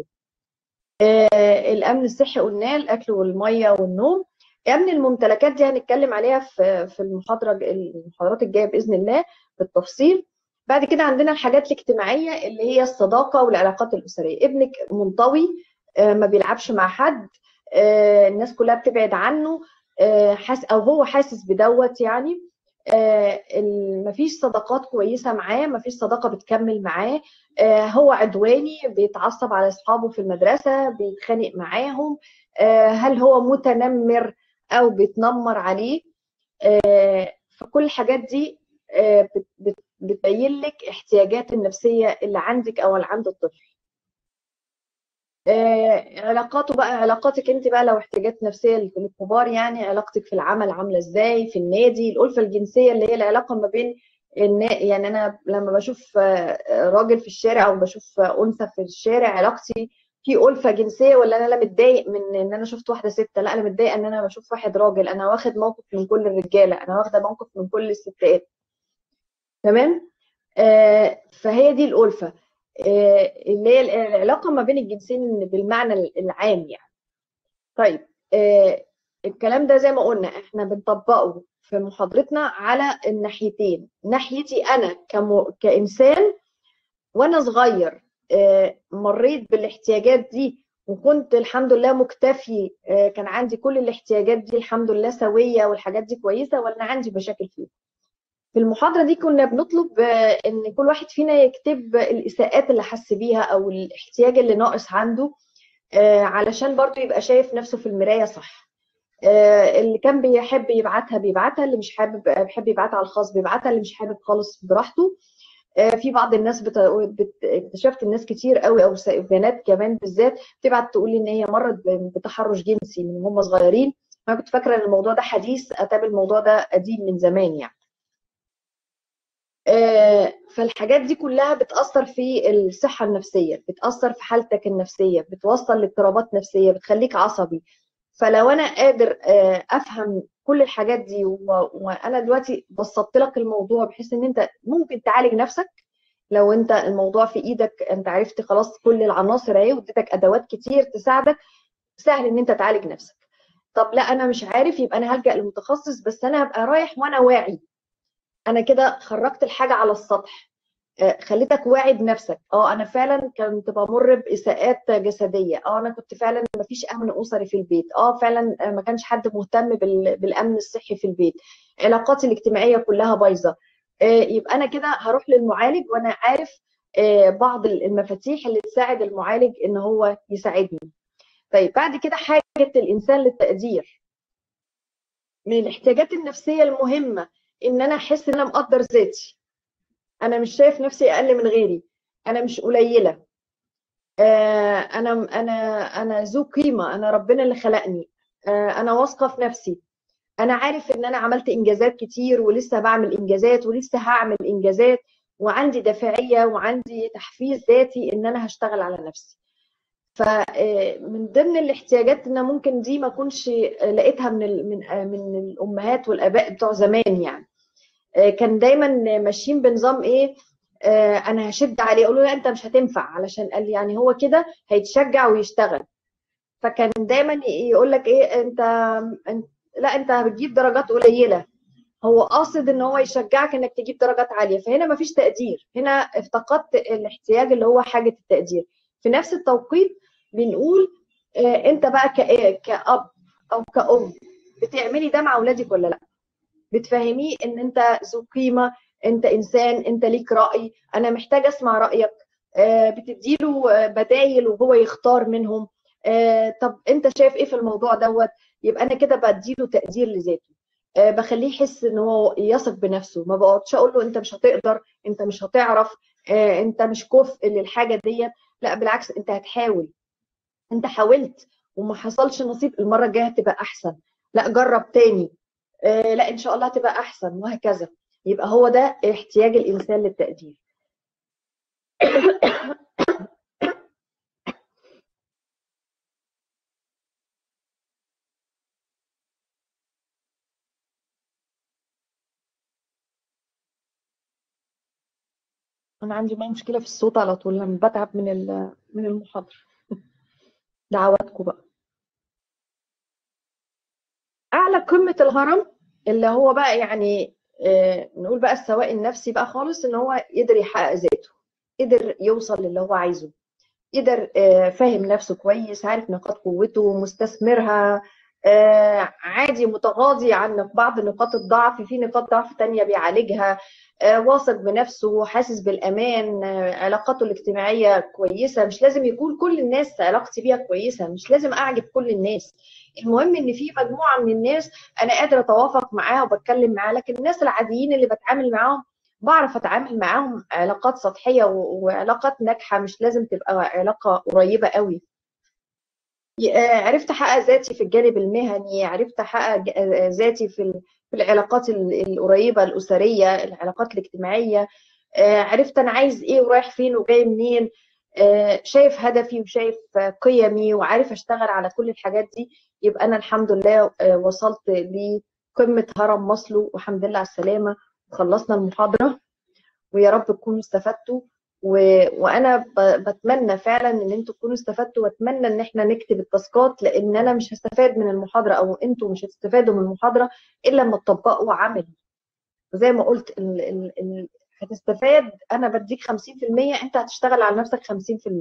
آه الامن الصحي قلناه الاكل والميه والنوم امن الممتلكات دي هنتكلم عليها في في المحاضره المحاضرات الجايه باذن الله بالتفصيل بعد كده عندنا الحاجات الاجتماعيه اللي هي الصداقه والعلاقات الاسريه ابنك منطوي آه، ما بيلعبش مع حد آه، الناس كلها بتبعد عنه آه، حاس او هو حاسس بدوت يعني آه، ال- مفيش صداقات كويسه معاه مفيش صداقه بتكمل معاه آه، هو عدواني بيتعصب على اصحابه في المدرسه بيتخانق معاهم آه، هل هو متنمر او بيتنمر عليه آه، فكل الحاجات دي آه، بت- بت- بتبين لك احتياجات النفسيه اللي عندك او اللي عند الطفل آه، علاقاته بقى علاقاتك انت بقى لو احتياجات نفسيه للكبار يعني علاقتك في العمل عامله ازاي في النادي الالفه الجنسيه اللي هي العلاقه ما بين النا... يعني انا لما بشوف آه، راجل في الشارع او بشوف انثى في الشارع علاقتي في ألفة جنسية ولا أنا لا متضايق من إن أنا شفت واحدة ست لا أنا متضايقة إن أنا بشوف واحد راجل أنا واخد موقف من كل الرجالة أنا واخدة موقف من كل الستات تمام آه فهي دي الألفة آه اللي هي العلاقة ما بين الجنسين بالمعنى العام يعني طيب آه الكلام ده زي ما قلنا احنا بنطبقه في محاضرتنا على الناحيتين ناحيتي أنا كم... كإنسان وأنا صغير آه مريت بالاحتياجات دي وكنت الحمد لله مكتفي آه كان عندي كل الاحتياجات دي الحمد لله سوية والحاجات دي كويسة ولا عندي مشاكل فيها في المحاضرة دي كنا بنطلب إن كل واحد فينا يكتب الإساءات اللي حس بيها أو الاحتياج اللي ناقص عنده علشان برضه يبقى شايف نفسه في المراية صح اللي كان بيحب يبعتها بيبعتها اللي مش حابب بيحب يبعتها على الخاص بيبعتها اللي مش حابب خالص براحته في بعض الناس بت... بت... اكتشفت الناس كتير قوي او بنات كمان بالذات بتبعت تقول لي ان هي مرت بتحرش جنسي من هم صغيرين انا كنت فاكره ان الموضوع ده حديث اتابع الموضوع ده قديم من زمان يعني فالحاجات دي كلها بتأثر في الصحة النفسية بتأثر في حالتك النفسية بتوصل لاضطرابات نفسية بتخليك عصبي فلو أنا قادر أفهم كل الحاجات دي وأنا دلوقتي بسطت لك الموضوع بحيث إن أنت ممكن تعالج نفسك لو أنت الموضوع في إيدك أنت عرفت خلاص كل العناصر أهي واديتك أدوات كتير تساعدك سهل إن أنت تعالج نفسك طب لا أنا مش عارف يبقى أنا هلجأ لمتخصص بس أنا هبقى رايح وأنا واعي انا كده خرجت الحاجه على السطح خليتك واعي بنفسك اه انا فعلا كنت بمر باساءات جسديه اه انا كنت فعلا ما فيش امن اسري في البيت اه فعلا ما كانش حد مهتم بالامن الصحي في البيت علاقاتي الاجتماعيه كلها بايظه يبقى انا كده هروح للمعالج وانا عارف بعض المفاتيح اللي تساعد المعالج ان هو يساعدني طيب بعد كده حاجه الانسان للتقدير من الاحتياجات النفسيه المهمه ان انا احس ان انا مقدر ذاتي انا مش شايف نفسي اقل من غيري انا مش قليله آه انا انا انا ذو قيمه انا ربنا اللي خلقني آه انا واثقه في نفسي انا عارف ان انا عملت انجازات كتير ولسه بعمل انجازات ولسه هعمل انجازات وعندي دافعيه وعندي تحفيز ذاتي ان انا هشتغل على نفسي فمن ضمن الاحتياجات ان ممكن دي ما اكونش لقيتها من من من الامهات والاباء بتوع زمان يعني كان دايما ماشيين بنظام ايه آه، انا هشد عليه اقول له لا انت مش هتنفع علشان قال لي يعني هو كده هيتشجع ويشتغل فكان دايما يقول لك ايه انت انت لا انت بتجيب درجات قليله هو قاصد ان هو يشجعك انك تجيب درجات عاليه فهنا مفيش تقدير هنا افتقدت الاحتياج اللي هو حاجه التقدير في نفس التوقيت بنقول آه، انت بقى كإيه؟ كأب او كأم بتعملي ده مع اولادك ولا لا بتفهميه ان انت ذو قيمه انت انسان انت ليك راي انا محتاج اسمع رايك آه، بتديله آه، بدايل وهو يختار منهم آه، طب انت شايف ايه في الموضوع دوت يبقى انا كده بديله تقدير لذاته آه، بخليه يحس ان هو يثق بنفسه ما بقعدش اقول له انت مش هتقدر انت مش هتعرف آه، انت مش كفء للحاجه ديت لا بالعكس انت هتحاول انت حاولت وما حصلش نصيب المره الجايه هتبقى احسن لا جرب تاني آه، لا ان شاء الله هتبقى احسن وهكذا يبقى هو ده احتياج الانسان للتقدير انا عندي ما مشكله في الصوت على طول لما بتعب من ال- من المحاضره دعواتكم بقى اعلى قمه الهرم اللي هو بقى يعني آه، نقول بقى السواء النفسي بقى خالص ان هو قدر يحقق ذاته قدر يوصل للي هو عايزه قدر آه، فاهم نفسه كويس عارف نقاط قوته مستثمرها آه، عادي متغاضي عن بعض نقاط الضعف في نقاط ضعف تانية بيعالجها آه، واثق بنفسه حاسس بالأمان آه، علاقاته الاجتماعية كويسة مش لازم يكون كل الناس علاقتي بيها كويسة مش لازم أعجب كل الناس المهم إن في مجموعة من الناس أنا قادرة أتوافق معاها وبتكلم معاها لكن الناس العاديين اللي بتعامل معاهم بعرف اتعامل معاهم علاقات سطحيه و- وعلاقات ناجحه مش لازم تبقى علاقه قريبه قوي ي- آه، عرفت احقق ذاتي في الجانب المهني عرفت احقق ج- آه، ذاتي في ال- في العلاقات ال- القريبه الاسريه العلاقات الاجتماعيه آه، عرفت انا عايز ايه ورايح فين وجاي منين آه، شايف هدفي وشايف آه، قيمي وعارف اشتغل على كل الحاجات دي يبقى انا الحمد لله آه، وصلت لقمه هرم ماسلو والحمد لله على السلامه وخلصنا المحاضره ويا رب تكونوا استفدتوا و... وانا ب... بتمنى فعلا ان انتوا تكونوا استفدتوا واتمنى ان احنا نكتب التاسكات لان انا مش هستفاد من المحاضره او انتوا مش هتستفادوا من المحاضره الا لما تطبقوا عملي وزي ما قلت ال... ال... ال... هتستفاد انا بديك 50% انت هتشتغل على نفسك 50%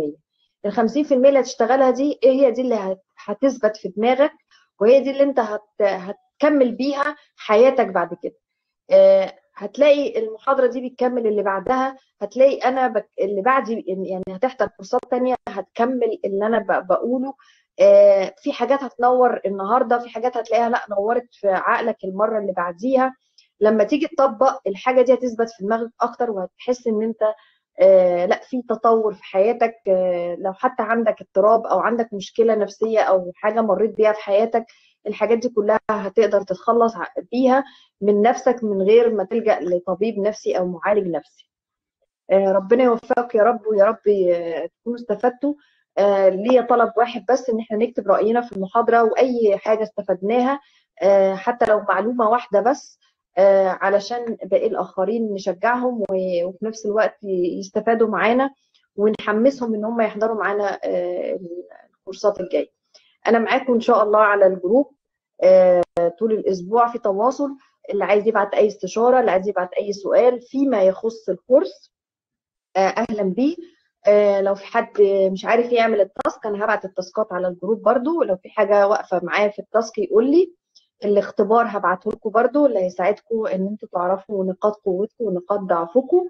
ال 50% اللي هتشتغلها دي ايه هي دي اللي هت... هتثبت في دماغك وهي دي اللي انت هت... هتكمل بيها حياتك بعد كده آه، هتلاقي المحاضرة دي بتكمل اللي بعدها هتلاقي أنا بك... اللي بعدي يعني هتحضر كورسات تانية هتكمل اللي أنا ب... بقوله آه، في حاجات هتنور النهاردة في حاجات هتلاقيها لا نورت في عقلك المرة اللي بعديها لما تيجي تطبق الحاجة دي هتثبت في دماغك أكتر وهتحس إن أنت آه، لا في تطور في حياتك آه، لو حتى عندك اضطراب أو عندك مشكلة نفسية أو حاجة مريت بيها في حياتك الحاجات دي كلها هتقدر تتخلص بيها من نفسك من غير ما تلجأ لطبيب نفسي أو معالج نفسي آه، ربنا يوفقك يا رب ويا رب آه، تكونوا استفدتوا آه، ليا طلب واحد بس ان احنا نكتب رأينا في المحاضرة واي حاجة استفدناها آه، حتى لو معلومة واحدة بس آه، علشان باقي الآخرين نشجعهم و- وفي نفس الوقت يستفادوا معانا ونحمسهم ان هم يحضروا معانا آه، الكورسات الجاية انا معاكم ان شاء الله على الجروب آه، طول الاسبوع في تواصل اللي عايز يبعت اي استشاره اللي عايز يبعت اي سؤال فيما يخص الكورس آه، اهلا بيه آه، لو في حد مش عارف يعمل التاسك انا هبعت التاسكات على الجروب برضو لو في حاجه واقفه معايا في التاسك يقول لي الاختبار هبعته لكم برضو اللي هيساعدكم ان انتوا تعرفوا نقاط قوتكم ونقاط ضعفكم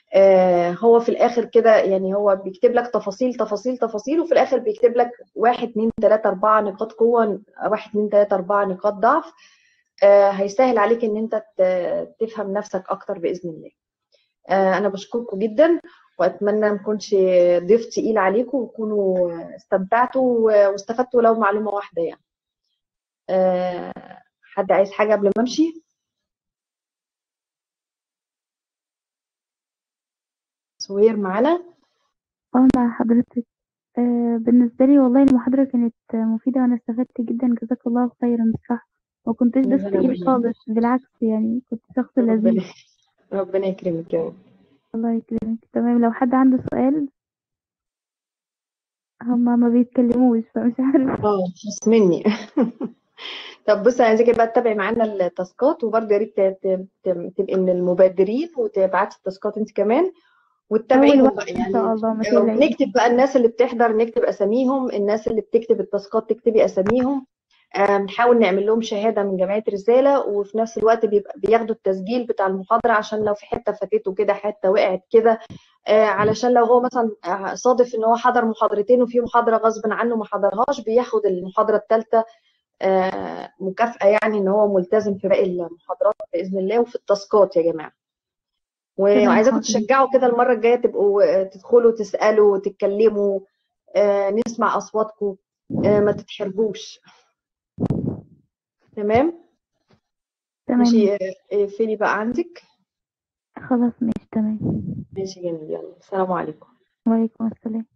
آه، هو في الاخر كده يعني هو بيكتب لك تفاصيل تفاصيل تفاصيل وفي الاخر بيكتب لك واحد اتنين تلاته اربعه نقاط قوه واحد اتنين تلاته اربعه نقاط ضعف آه، هيسهل عليك ان انت ت- تفهم نفسك اكتر باذن الله آه، انا بشكركم جدا واتمنى ما اكونش ضيف تقيل عليكم وتكونوا استمتعتوا واستفدتوا لو معلومه واحده يعني آه، حد عايز حاجه قبل ما امشي سوير معانا اه مع حضرتك آه بالنسبة لي والله المحاضرة كانت آه، مفيدة وأنا استفدت جدا جزاك الله خيرا بصراحة ما كنتش ضيف ربنا تقيل يخليك. خالص بالعكس يعني كنت شخص لذيذ ربنا ربنا يكرمك يا رب الله يكرمك تمام لو حد عنده سؤال هما ما بيتكلموش فمش عارف اه خلاص مني طب بص انا عايزاكي بقى تتابعي معانا التاسكات وبرضه يا ريت ت- ت- ت- تبقي من المبادرين وتبعتي التاسكات انت كمان أول وتتابعيهم وقت بقى إن شاء يعني الله ما آه، تقلقيش ونكتب بقى الناس اللي بتحضر نكتب اساميهم الناس اللي بتكتب التاسكات تكتبي اساميهم آه، نحاول نعمل لهم شهادة من جمعية رسالة وفي نفس الوقت بيبقى بياخدوا التسجيل بتاع المحاضرة عشان لو في حتة فاتته كده حتة وقعت كده آه، علشان لو هو مثلا آه، صادف ان هو حضر محاضرتين وفي محاضرة غصب عنه ما حضرهاش بياخد المحاضرة الثالثة مكافأة يعني ان هو ملتزم في باقي المحاضرات بإذن الله وفي التاسكات يا جماعة تمام وعايزاكم حاضر تشجعوا كده المرة الجاية تبقوا آه، تدخلوا تسألوا تتكلموا آه، نسمع أصواتكم آه، ما تتحرجوش تمام تمام ماشي ماشي آه، اقفلي بقى عندك خلاص ماشي تمام ماشي جميل يلا السلام عليكم وعليكم السلام